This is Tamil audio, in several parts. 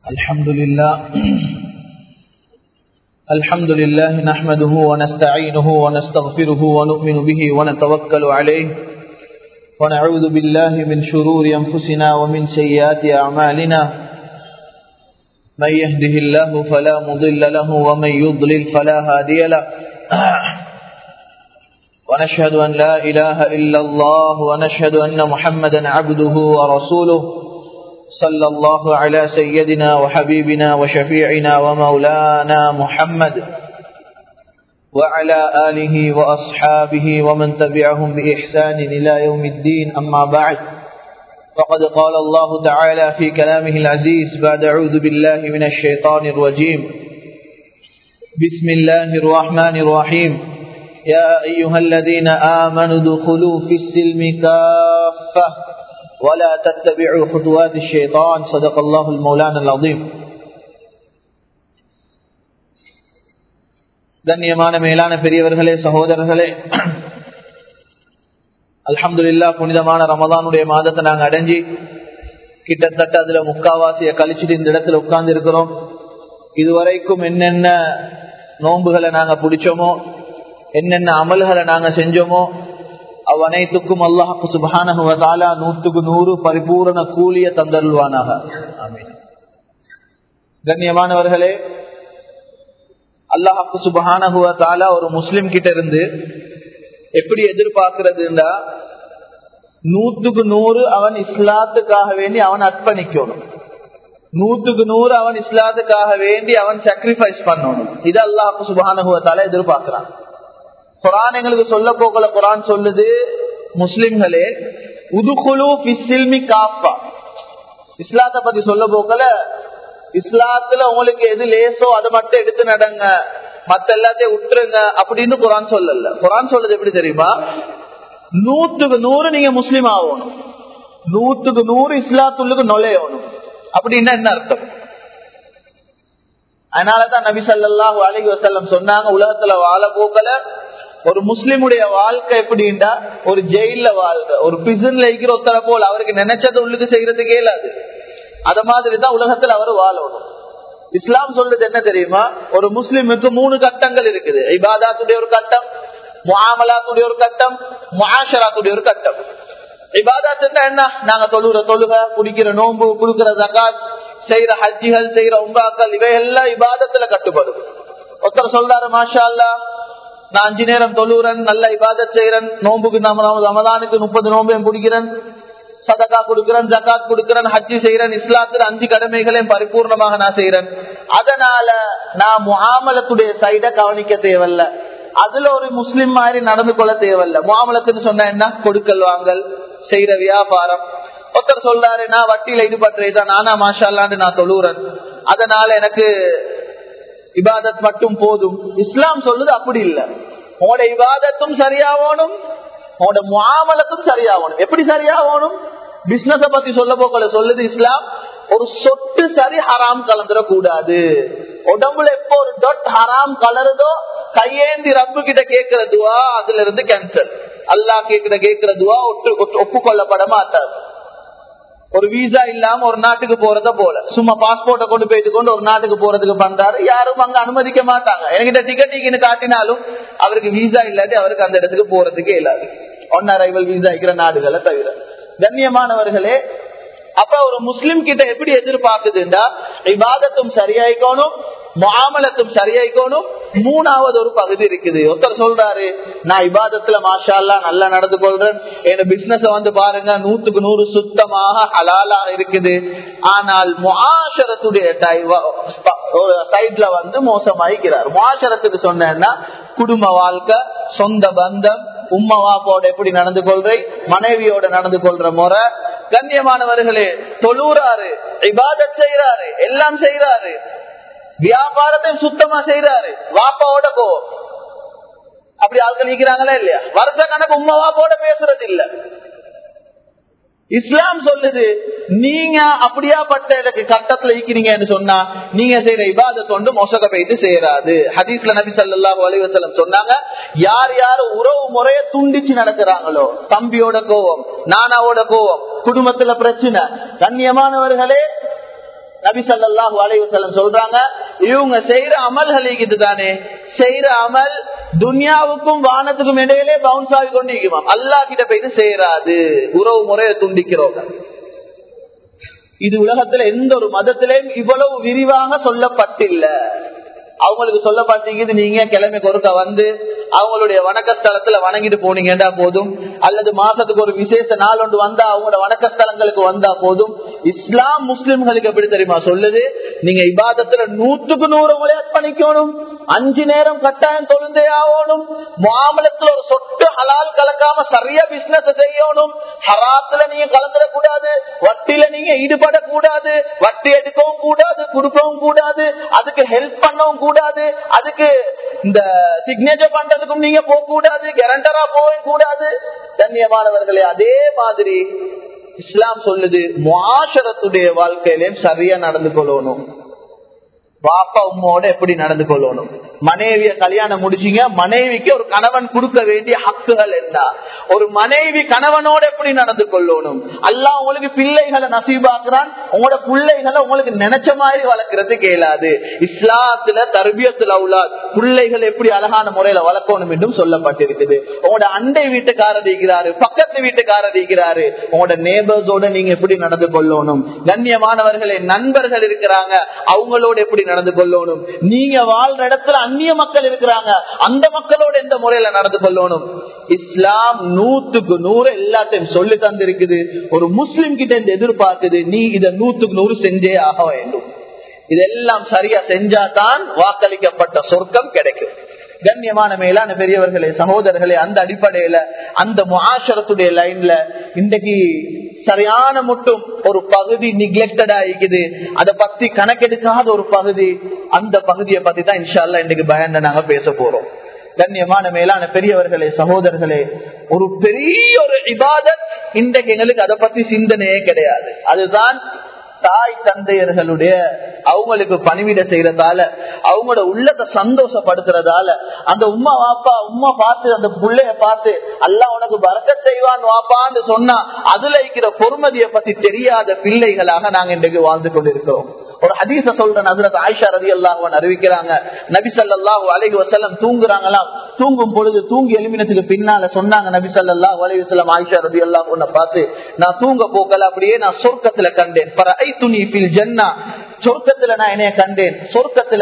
الحمد لله الحمد لله نحمده ونستعينه ونستغفره ونؤمن به ونتوكل عليه ونعوذ بالله من شرور أنفسنا ومن سيئات أعمالنا من يهده الله فلا مضل له ومن يضلل فلا هادي له ونشهد أن لا إله إلا الله ونشهد أن محمدا عبده ورسوله صلى الله على سيدنا وحبيبنا وشفيعنا ومولانا محمد وعلى آله وأصحابه ومن تبعهم بإحسان إلى يوم الدين أما بعد فقد قال الله تعالى في كلامه العزيز بعد أعوذ بالله من الشيطان الرجيم بسم الله الرحمن الرحيم يا أيها الذين آمنوا ادخلوا في السلم كافة ولا تتبعوا خطوات الشيطان صدق الله المولانا العظيم கண்ணியமான மேலான பெரியவர்களே சகோதரர்களே அல்ஹம்துலில்லா புனிதமான ரமதானுடைய மாதத்தை நாங்க அடைஞ்சி கிட்டத்தட்ட அதுல முக்காவாசிய கழிச்சுட்டு இந்த இடத்துல உட்கார்ந்து இருக்கிறோம் இதுவரைக்கும் என்னென்ன நோன்புகளை நாங்க பிடிச்சோமோ என்னென்ன அமல்களை நாங்க செஞ்சோமோ அவ் அனைத்துக்கும் அல்லாஹு சுபானகுவதாலா நூற்றுக்கு நூறு பரிபூரண கூலிய தந்தருள்வானாக கண்ணியமானவர்களே அல்லாஹாக்கு சுபஹானகுவதாலா ஒரு முஸ்லிம் கிட்ட இருந்து எப்படி எதிர்பார்க்கிறதுண்டா நூத்துக்கு நூறு அவன் இஸ்லாத்துக்காக வேண்டி அவன் அர்ப்பணிக்கணும் நூத்துக்கு நூறு அவன் இஸ்லாத்துக்காக வேண்டி அவன் சாக்ரிஃபைஸ் பண்ணணும் இது அல்லாஹாக்கு சுபஹானகுவத்தால எதிர்பார்க்கிறான் குரான் எங்களுக்கு சொல்ல போகல குரான் சொல்லுது முஸ்லிம்களே உதுகுலு பிசில்மி காஃபா இஸ்லாத்தை பத்தி சொல்ல போக்கல இஸ்லாத்துல உங்களுக்கு எது லேசோ அதை மட்டும் எடுத்து நடங்க மத்த எல்லாத்தையும் விட்டுருங்க அப்படின்னு குரான் சொல்லல குரான் சொல்றது எப்படி தெரியுமா நூத்துக்கு நூறு நீங்க முஸ்லீம் ஆகணும் நூத்துக்கு நூறு இஸ்லாத்துள்ளுக்கு நுழையணும் அப்படின்னா என்ன அர்த்தம் அதனாலதான் நபி சல்லாஹூ அலி வசல்லம் சொன்னாங்க உலகத்துல வாழ போக்கல ஒரு முஸ்லிமுடைய வாழ்க்கை எப்படின்னா ஒரு ஜெயில வாழ்ற ஒரு பிசன்ல இருக்கிற ஒருத்தர போல் அவருக்கு நினைச்சது உள்ளுக்கு செய்யறதுக்கே இல்லாது அத மாதிரிதான் உலகத்துல அவர் வாழணும் இஸ்லாம் சொல்றது என்ன தெரியுமா ஒரு முஸ்லிமுக்கு மூணு கட்டங்கள் இருக்குது இபாதாத்துடைய ஒரு கட்டம் முகாமலாத்துடைய ஒரு கட்டம் முகாஷராத்துடைய ஒரு கட்டம் இபாதாத்துன்னா என்ன நாங்க தொழுற தொழுக குடிக்கிற நோன்பு குடுக்கிற ஜகாத் செய்யற ஹஜ்ஜிகள் செய்யற உம்ராக்கள் இவையெல்லாம் இபாதத்துல கட்டுப்படும் ஒருத்தர் சொல்றாரு மாஷா அல்லா நான் அஞ்சு நேரம் தொழுறேன் நல்ல இபாதத் செய்யறேன் நோம்புக்கு நம்ம ரமதானுக்கு முப்பது நோம்பையும் பிடிக்கிறேன் சதகா கொடுக்கிறேன் ஜக்காத் கொடுக்கிறேன் ஹஜ்ஜி செய்யறேன் இஸ்லாத்துல அஞ்சு கடமைகளையும் பரிபூர்ணமாக நான் செய்யறேன் அதனால நான் முகாமலத்துடைய சைட கவனிக்க தேவையில்ல அதுல ஒரு முஸ்லிம் மாதிரி நடந்து கொள்ள தேவையில்ல முகாமலத்துன்னு சொன்ன என்ன கொடுக்கல் வாங்கல் செய்யற வியாபாரம் ஒருத்தர் சொல்றாரு நான் வட்டியில ஈடுபட்டுறேன் நானா மாஷால்லான்னு நான் தொழுறேன் அதனால எனக்கு இபாதத் மட்டும் போதும் இஸ்லாம் சொல்லுது அப்படி இல்ல உங்களோட இபாதத்தும் சரியாகணும் உங்களோட முகாமலத்தும் சரியாகணும் எப்படி சரியாகணும் பிசினஸ பத்தி சொல்ல போக்கல சொல்லுது இஸ்லாம் ஒரு சொட்டு சரி ஹராம் கலந்துட கூடாது உடம்புல எப்போ ஒரு டொட் ஹராம் கலருதோ கையேந்தி ரப்பு கிட்ட கேட்கிற துவா அதுல இருந்து கேன்சல் அல்லா கிட்ட கேட்கிற துவா ஒப்புக்கொள்ளப்பட மாட்டாது ஒரு விசா இல்லாம ஒரு நாட்டுக்கு போறத போல சும்மா பாஸ்போர்ட்டை கொண்டு போயிட்டு கொண்டு ஒரு நாட்டுக்கு போறதுக்கு பண்றாரு யாரும் அங்க அனுமதிக்க மாட்டாங்க என்கிட்ட டிக்கெட் டிக்கெட் காட்டினாலும் அவருக்கு விசா இல்லாட்டி அவருக்கு அந்த இடத்துக்கு போறதுக்கே இல்லாது ஒன் அரைவல் விசா இருக்கிற நாடுகளை தவிர கண்ணியமானவர்களே அப்ப ஒரு முஸ்லிம் கிட்ட எப்படி எதிர்பார்க்குதுண்டா விவாதத்தும் சரியாயிக்கணும் முகாமலத்தும் சரியாயிக்கணும் மூணாவது ஒரு பகுதி இருக்குது ஒருத்தர் சொல்றாரு நான் இபாதத்துல மாஷால்லா நல்லா நடந்து கொள்றேன் என் பிசினஸ் வந்து பாருங்க நூத்துக்கு நூறு சுத்தமாக ஹலாலா இருக்குது ஆனால் முஆஷரத்துடைய சைட்ல வந்து மோசமாயிக்கிறார் முஆஷரத்துக்கு சொன்னா குடும்ப வாழ்க்கை சொந்த பந்தம் உம்மவாப்போட எப்படி நடந்து கொள்றை மனைவியோட நடந்து கொள்ற முறை கண்ணியமானவர்களே தொழுறாரு இபாதத் செய்யறாரு எல்லாம் செய்யறாரு வியாபாரத்தையும் சுத்தமா செய்யறாரு வாப்பாவோட கோவம் அப்படி ஆட்கள் நிக்கிறாங்களா இல்லையா வருஷ கணக்கு உமா வாப்போட பேசுறது இல்ல இஸ்லாம் சொல்லுது நீங்க அப்படியாப்பட்ட எனக்கு கட்டத்துல இருக்கிறீங்கன்னு சொன்னா நீங்க செய்யற இபாத தொண்டு மொசக போயிட்டு செய்யறாது ஹதீஸ்ல நபி சல்லாஹூ அலிவசலம் சொன்னாங்க யார் யார் உறவு முறைய துண்டிச்சு நடக்கிறாங்களோ தம்பியோட கோவம் நானாவோட கோவம் குடும்பத்துல பிரச்சனை கண்ணியமானவர்களே நபி சல்லாஹு அலைவசல்லம் சொல்றாங்க இவங்க செய்யற அமல்களுக்கு தானே செய்யற அமல் துன்யாவுக்கும் வானத்துக்கும் இடையிலே பவுன்ஸ் ஆகி கொண்டிருக்குமா அல்லா கிட்ட போயிட்டு செய்யறாது உறவு முறையை துண்டிக்கிறோங்க இது உலகத்துல எந்த ஒரு மதத்திலையும் இவ்வளவு விரிவாக சொல்லப்பட்டில்ல அவங்களுக்கு சொல்லப்பட்டீங்க நீங்க கிழமைக்கு ஒருக்க வந்து அவங்களுடைய வணக்க ஸ்தலத்துல வணங்கிட்டு போனீங்கன்னா போதும் அல்லது மாசத்துக்கு ஒரு விசேஷ நாள் ஒன்று வந்தா அவங்களோட வணக்க ஸ்தலங்களுக்கு வந்தா போதும் இஸ்லாம் முஸ்லிம்களுக்கு எப்படி தெரியுமா சொல்லுது நீங்க இபாதத்துல நூத்துக்கு நூறு உங்களை அர்ப்பணிக்கணும் அஞ்சு நேரம் கட்டாயம் தொழுந்தே ஆகணும் மாமலத்துல ஒரு சொட்டு ஹலால் கலக்காம சரியா பிசினஸ் செய்யணும் ஹராத்துல நீங்க கலந்துடக்கூடாது வட்டியில நீங்க ஈடுபடக்கூடாது வட்டி எடுக்கவும் கூடாது கொடுக்கவும் கூடாது அதுக்கு ஹெல்ப் பண்ணவும் கூடாது அதுக்கு இந்த சிக்னேச்சர் பண்றதுக்கும் நீங்க போக கூடாது கேரண்டரா போகவும் கூடாது கண்ணியமானவர்களே அதே மாதிரி இஸ்லாம் சொல்லுது முஆஷரத்துடைய வாழ்க்கையிலையும் சரியா நடந்து கொள்ளணும் பாப்பா உம்மோட எப்படி நடந்து கொள்ளணும் மனைவிய கல்யாணம் முடிச்சீங்க மனைவிக்கு ஒரு கணவன் கொடுக்க வேண்டிய ஹக்குகள் என்ன ஒரு மனைவி கணவனோட எப்படி நடந்து கொள்ளணும் அல்லா உங்களுக்கு பிள்ளைகளை நசீபாக்குறான் உங்களோட பிள்ளைகளை உங்களுக்கு நினைச்ச மாதிரி வளர்க்கறது கேளாது இஸ்லாத்துல தர்பியத்துல உள்ள பிள்ளைகள் எப்படி அழகான முறையில வளர்க்கணும் என்றும் சொல்லப்பட்டிருக்குது உங்களோட அண்டை வீட்டுக்காரர் இருக்கிறாரு பக்கத்து வீட்டுக்காரர் இருக்கிறாரு உங்களோட நேபர்ஸோட நீங்க எப்படி நடந்து கொள்ளணும் கண்ணியமானவர்களே நண்பர்கள் இருக்கிறாங்க அவங்களோட எப்படி நடந்து கொள்ளணும் நீங்க வாழ்ற இடத்துல அந்நிய மக்கள் இருக்கிறாங்க அந்த மக்களோட எந்த முறையில நடந்து கொள்ளணும் இஸ்லாம் நூத்துக்கு நூறு எல்லாத்தையும் சொல்லி தந்திருக்குது ஒரு முஸ்லிம் கிட்ட இருந்து எதிர்பார்க்குது நீ இத நூத்துக்கு நூறு செஞ்சே ஆக வேண்டும் இதெல்லாம் சரியா செஞ்சாதான் வாக்களிக்கப்பட்ட சொர்க்கம் கிடைக்கும் கண்ணியமான மேலான பெரியவர்களே சகோதரர்களே அந்த அடிப்படையில அந்த முஆஷரத்துடைய லைன்ல இன்றைக்கு சரியான மட்டும் ஒரு பகுதி நிக்லெக்டடா இருக்குது அதை பத்தி கணக்கெடுக்காத ஒரு பகுதி அந்த பகுதியை பத்தி தான் இன்ஷால்லா இன்னைக்கு பயந்த நாங்க பேச போறோம் கண்ணியமான மேலான பெரியவர்களே சகோதரர்களே ஒரு பெரிய ஒரு இபாதத் இன்றைக்கு எங்களுக்கு அதை பத்தி சிந்தனையே கிடையாது அதுதான் தாய் தந்தையர்களுடைய அவங்களுக்கு பணிவிட செய்யறதால அவங்களோட உள்ளத்தை சந்தோஷப்படுத்துறதால அந்த உமா வாப்பா உமா பார்த்து அந்த புள்ளைய பார்த்து அல்ல உனக்கு பறக்க செய்வான் வாப்பான்னு சொன்னா அதுல இருக்கிற பொறுமதியை பத்தி தெரியாத பிள்ளைகளாக நாங்க இன்றைக்கு வாழ்ந்து கொண்டிருக்கிறோம் ஒரு ஹதீச சொல்ற நசரத் ஆயிஷா ரதி அல்லாஹன் அறிவிக்கிறாங்க நபி சல்லாஹு அலைஹி வசல்லம் தூங்குறாங்களாம் தூங்கும் பொழுது தூங்கி எலுமினத்துக்கு பின்னால சொன்னாங்க நபி சல்லாஹு அலைஹி வசல்லம் ஆயிஷா ரதி அல்லாஹ் பார்த்து நான் தூங்க போக்கல அப்படியே நான் சொர்க்கத்துல கண்டேன் பர ஐ துணி பில் ஜன்னா சொர்க்கத்துல நான் என்னைய கண்டேன் சொர்க்கத்துல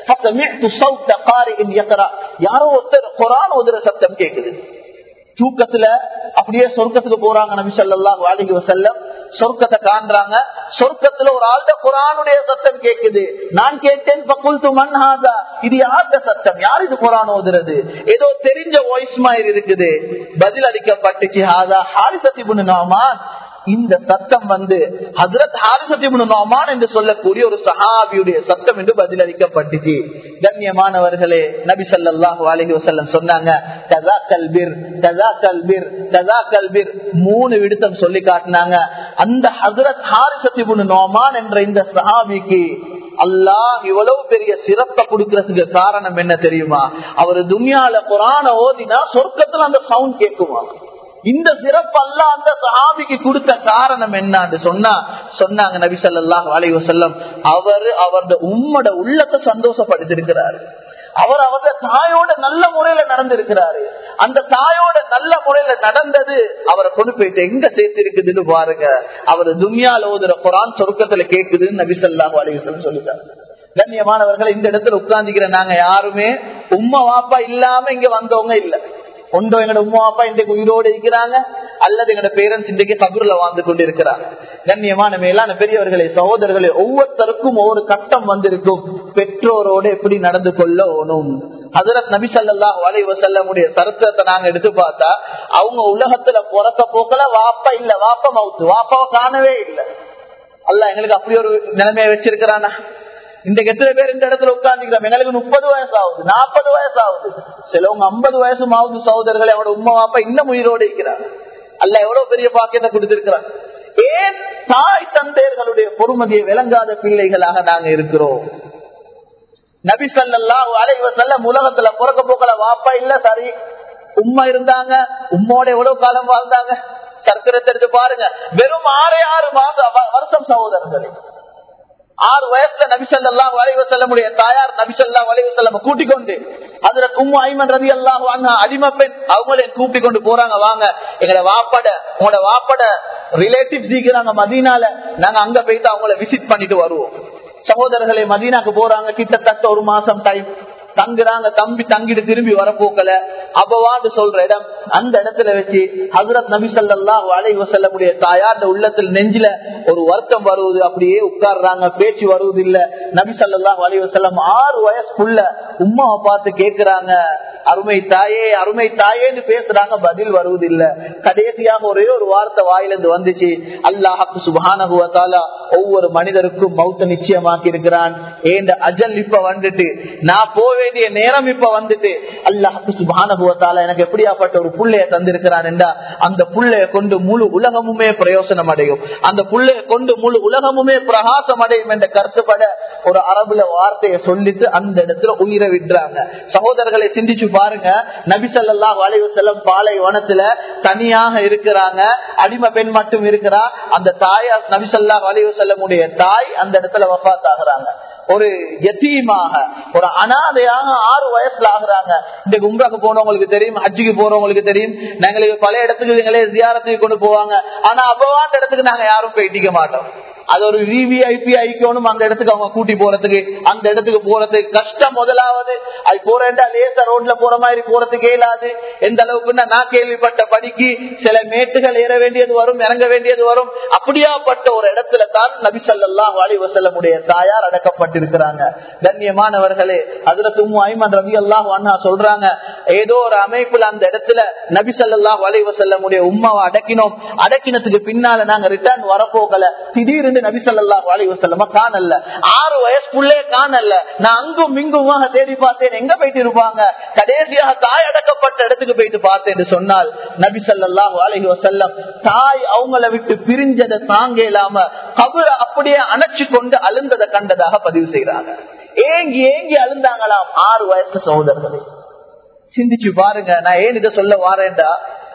யாரோ ஒருத்தர் குரான் ஓதுற சத்தம் கேக்குது தூக்கத்துல அப்படியே சொர்க்கத்துக்கு போறாங்க நபி சல்லாஹு அலிஹி வசல்லம் சொர்க்கத்தை காண்றாங்க சொர்க்கத்துல ஒரு ஆள்ட குரானுடைய சத்தம் கேக்குது நான் கேட்டேன் பக்குல்து மன்ஹாதா இது யார்ட சத்தம் யார் இது குரான் ஓதுறது ஏதோ தெரிஞ்ச வாய்ஸ் மாதிரி இருக்குது பதில் அளிக்கப்பட்டுச்சு ஹாதா ஹாரிசத்தி நாமான் இந்த சத்தம் வந்து ஹசரத் ஹாரிசத்திபுன் நோமான் என்று சொல்லக்கூடிய ஒரு சஹாபியுடைய சத்தம் என்று பதிலளிக்கப்பட்டுச்சு கண்ணியமானவர்களே நபி சல்லாஹு அலஹி வசல்லம் சொன்னாங்க கதா கல்பிர் கதா கல்பிர் கதா கல்பிர் மூணு விடுத்தம் சொல்லி காட்டினாங்க அந்த ஹசரத் ஹாரிசத்திபுன் நோமான் என்ற இந்த சஹாபிக்கு அல்லாஹ் இவ்வளவு பெரிய சிறப்பை கொடுக்கறதுக்கு காரணம் என்ன தெரியுமா அவரு துனியால குரான ஓதினா சொர்க்கத்துல அந்த சவுண்ட் கேட்குமா இந்த சிறப்பு அல்ல அந்த சஹாபிக்கு கொடுத்த காரணம் என்னன்னு சொன்னா சொன்னாங்க நபி சல்லாஹ் அலி வசல்லம் அவரு அவருடைய உம்மோட உள்ளத்தை சந்தோஷப்படுத்திருக்கிறாரு அவர் அவருடைய தாயோட நல்ல முறையில நடந்திருக்கிறாரு அந்த தாயோட நல்ல முறையில நடந்தது அவரை கொண்டு போயிட்டு எங்க சேர்த்து இருக்குதுன்னு பாருங்க அவர் துன்யால ஓதுற குரான் சொருக்கத்துல கேக்குதுன்னு நபி சல்லாஹூ அலி வசல்லம் சொல்லிட்டாரு கண்ணியமானவர்கள் இந்த இடத்துல உட்கார்ந்துக்கிற நாங்க யாருமே உம்மா வாப்பா இல்லாம இங்க வந்தவங்க இல்லை ஒன்றோ எங்களோட உமா அப்பா இன்றைக்கு உயிரோடு இருக்கிறாங்க அல்லது எங்களோட பேரண்ட்ஸ் இன்றைக்கு கபூர்ல வாழ்ந்து கொண்டு இருக்கிறாங்க கண்ணியமான மேலான பெரியவர்களே சகோதரர்களே ஒவ்வொருத்தருக்கும் ஒவ்வொரு கட்டம் வந்திருக்கும் பெற்றோரோடு எப்படி நடந்து கொள்ளணும் ஹசரத் நபி சல்லாஹ் அலை வசல்லமுடைய சரித்திரத்தை நாங்க எடுத்து பார்த்தா அவங்க உலகத்துல பிறக்க போக்கல வாப்பா இல்ல வாப்பா மவுத்து வாப்பாவை காணவே இல்லை அல்ல எங்களுக்கு அப்படி ஒரு நிலைமையை வச்சிருக்கிறானா இன்றைக்கு எத்தனை பேர் இந்த இடத்துல உட்கார்ந்துக்கிறோம் எங்களுக்கு முப்பது வயசு ஆகுது நாற்பது வயசு ஆகுது சிலவங்க ஐம்பது வயசும் ஆகுது சகோதரர்கள் அவனோட உமா வாப்பா இன்னும் உயிரோடு இருக்கிறாங்க அல்ல எவ்வளவு பெரிய பாக்கியத்தை கொடுத்திருக்கிறாங்க ஏன் தாய் தந்தையர்களுடைய பொறுமதியை விளங்காத பிள்ளைகளாக நாங்க இருக்கிறோம் நபி சல்லா அலைவ செல்ல உலகத்துல புறக்க போக்கல வாப்பா இல்ல சரி உம்மா இருந்தாங்க உம்மோட எவ்வளவு காலம் வாழ்ந்தாங்க சர்க்கரத்தை எடுத்து பாருங்க வெறும் ஆறே ஆறு மாசம் வருஷம் சகோதரர்களே ஆறு வயசுல நபிசல்லா வலைவசல்லமுடைய தாயார் நபிசல்லா வலைவசல்லம் கூட்டிக் கொண்டு அதுல கும்மு ஐமன் ரவி அல்லாஹ் அடிமை பெண் அவங்களே கூட்டிக் கொண்டு போறாங்க வாங்க எங்களோட வாப்பட உங்களோட வாப்பட ரிலேட்டிவ்ஸ் இருக்கிறாங்க மதீனால நாங்க அங்க போயிட்டு அவங்கள விசிட் பண்ணிட்டு வருவோம் சகோதரர்களை மதீனாக்கு போறாங்க கிட்டத்தட்ட ஒரு மாசம் டைம் தங்குறாங்க தம்பி தங்கிட்டு திரும்பி வரப்போக்கல அப்பவாண்டு சொல்ற இடம் அந்த இடத்துல வச்சு ஹசரத் நபி சல்லா அலை வசல்லமுடைய தாயார் உள்ளத்தில் நெஞ்சில ஒரு வருத்தம் வருவது அப்படியே உட்கார்றாங்க பேச்சு வருவது இல்ல நபி சல்லா அலை வசல்லம் ஆறு வயசுக்குள்ள உமாவை பார்த்து கேக்குறாங்க அருமை தாயே அருமை தாயேன்னு பேசுறாங்க பதில் வருவது இல்ல கடைசியாக ஒரே ஒரு வார்த்தை வாயிலிருந்து வந்துச்சு அல்லாஹு சுபானகுவத்தாலா ஒவ்வொரு மனிதருக்கும் மௌத்த நிச்சயமாக்கி இருக்கிறான் ஏண்ட அஜல் இப்ப வந்துட்டு நான் போக வேண்டிய நேரம் இப்ப வந்துட்டு அல்லாஹு சுபானகுவத்தாலா எனக்கு எப்படியாப்பட்ட ஒரு புள்ளைய தந்திருக்கிறான் என்றா அந்த புள்ளைய கொண்டு முழு உலகமுமே பிரயோசனம் அடையும் அந்த புள்ளைய கொண்டு முழு உலகமுமே பிரகாசம் அடையும் என்ற கருத்துப்பட ஒரு அரபுல வார்த்தையை சொல்லிட்டு அந்த இடத்துல உயிரை விடுறாங்க சகோதரர்களை சிந்திச்சு பாருங்க நபிசல்லா வளைவு செல்லம் பாலைவனத்துல தனியாக இருக்கிறாங்க அடிமை பெண் மட்டும் இருக்கிறா அந்த தாயா நபிசல்லா வளைவு செல்லமுடைய தாய் அந்த இடத்துல வஃத் ஆகுறாங்க ஒரு எத்தீமாக ஒரு அனாதையாக ஆறு வயசுல ஆகுறாங்க இந்த கும்ராக்கு போனவங்களுக்கு தெரியும் ஹஜ்ஜுக்கு போறவங்களுக்கு தெரியும் நாங்களுக்கு பல இடத்துக்கு எங்களே ஜியாரத்துக்கு கொண்டு போவாங்க ஆனா அப்பவாண்ட இடத்துக்கு நாங்க யாரும் போயிட்டிக்க மாட்டோம் அது ஒரு விவிஐபி ஐக்கோனும் அந்த இடத்துக்கு அவங்க கூட்டி போறதுக்கு அந்த இடத்துக்கு போறதுக்கு கஷ்டம் முதலாவது அது போறேன்டா லேசா ரோட்ல போற மாதிரி போறதுக்கு இயலாது எந்த அளவுக்கு நான் கேள்விப்பட்ட படிக்கு சில மேட்டுகள் ஏற வேண்டியது வரும் இறங்க வேண்டியது வரும் அப்படியாப்பட்ட ஒரு இடத்துல தான் நபி சல்லா அலி வசல்லமுடைய தாயார் அடக்கப்பட்டிருக்கிறாங்க கண்ணியமானவர்களே அதுல தும்மு ஐமன் ரவி அல்லாஹ் அண்ணா சொல்றாங்க ஏதோ ஒரு அமைப்புல அந்த இடத்துல நபி சல்லாஹ் அலி வசல்லமுடைய உம்மாவை அடக்கினோம் அடக்கினத்துக்கு பின்னால நாங்க ரிட்டர்ன் வரப்போகல திடீர்னு நபி சல்லா அலி வசல்லமா காணல ஆறு வயசுக்குள்ளே காணல நான் அங்கும் இங்குமாக தேடி பார்த்தேன் எங்க போயிட்டு இருப்பாங்க கடைசியாக தாய் அடக்கப்பட்ட இடத்துக்கு போயிட்டு பார்த்தேன் சொன்னால் நபி சல்லாஹூ அலஹி வசல்லம் தாய் அவங்கள விட்டு பிரிஞ்சதை தாங்க இல்லாம கபுர அப்படியே அணைச்சு கொண்டு அழுந்ததை கண்டதாக பதிவு செய்யறாங்க ஏங்கி ஏங்கி அழுந்தாங்களாம் ஆறு வயசு சகோதரர்களே சிந்திச்சு பாருங்க நான் ஏன் இதை சொல்ல வாரேன்டா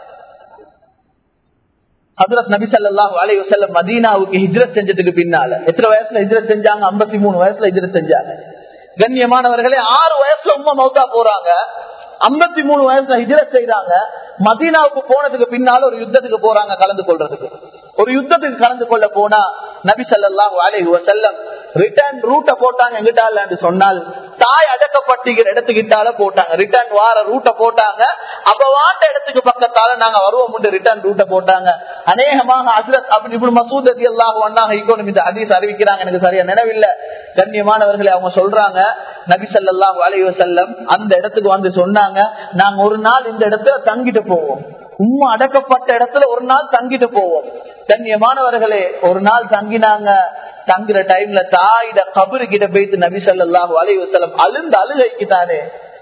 ஹசரத் நபி சல்லாஹூ அலி வசல்லம் மதீனாவுக்கு ஹிஜ்ரத் செஞ்சதுக்கு பின்னால எத்தனை வயசுல ஹிஜ்ரத் செஞ்சாங்க ஐம்பத்தி மூணு வயசுல ஹிஜ்ரத் செஞ்சாங்க கண்ணியமானவர்களே ஆறு வயசுல உமா மௌத்தா போறாங்க ஐம்பத்தி மூணு வயசுல ஹிஜ்ரத் செய்யறாங்க மதீனாவுக்கு போனதுக்கு பின்னால ஒரு யுத்தத்துக்கு போறாங்க கலந்து கொள்றதுக்கு ஒரு யுத்தத்துக்கு கலந்து கொள்ள போனா நபி சல்லாஹூ அலி வசல்லம் ரிட்டர்ன் ரூட்ட போட்டாங்க எங்கிட்டால சொன்னால் தாய் அடக்கப்பட்டிக்கிற இடத்துக்கிட்டால போட்டாங்க ரிட்டர்ன் வார ரூட்டை போட்டாங்க அப்பவாண்ட இடத்துக்கு பக்கத்தால நாங்க வருவோம் ரிட்டர்ன் ரூட்டை போட்டாங்க அநேகமாக ஹசரத் அப்படி இப்படி மசூத் அதி அல்லாஹ் ஒன்னாக ஈக்கோனும் இந்த ஹதீஸ் அறிவிக்கிறாங்க எனக்கு சரியா நினைவில்லை கண்ணியமானவர்களை அவங்க சொல்றாங்க நபி சல்லாஹூ அலி வசல்லம் அந்த இடத்துக்கு வந்து சொன்னாங்க நாங்க ஒரு நாள் இந்த இடத்துல தங்கிட்டு போவோம் உண்மை அடக்கப்பட்ட இடத்துல ஒரு நாள் தங்கிட்டு போவோம் கண்ணியமானவர்களே ஒரு நாள் தங்கினாங்க தங்குற டைம்ல தாயிட கபரு கிட்ட போயிட்டு நபி சல்லாஹூ அலி வசலம் அழுந்த அழுகைக்கு தானே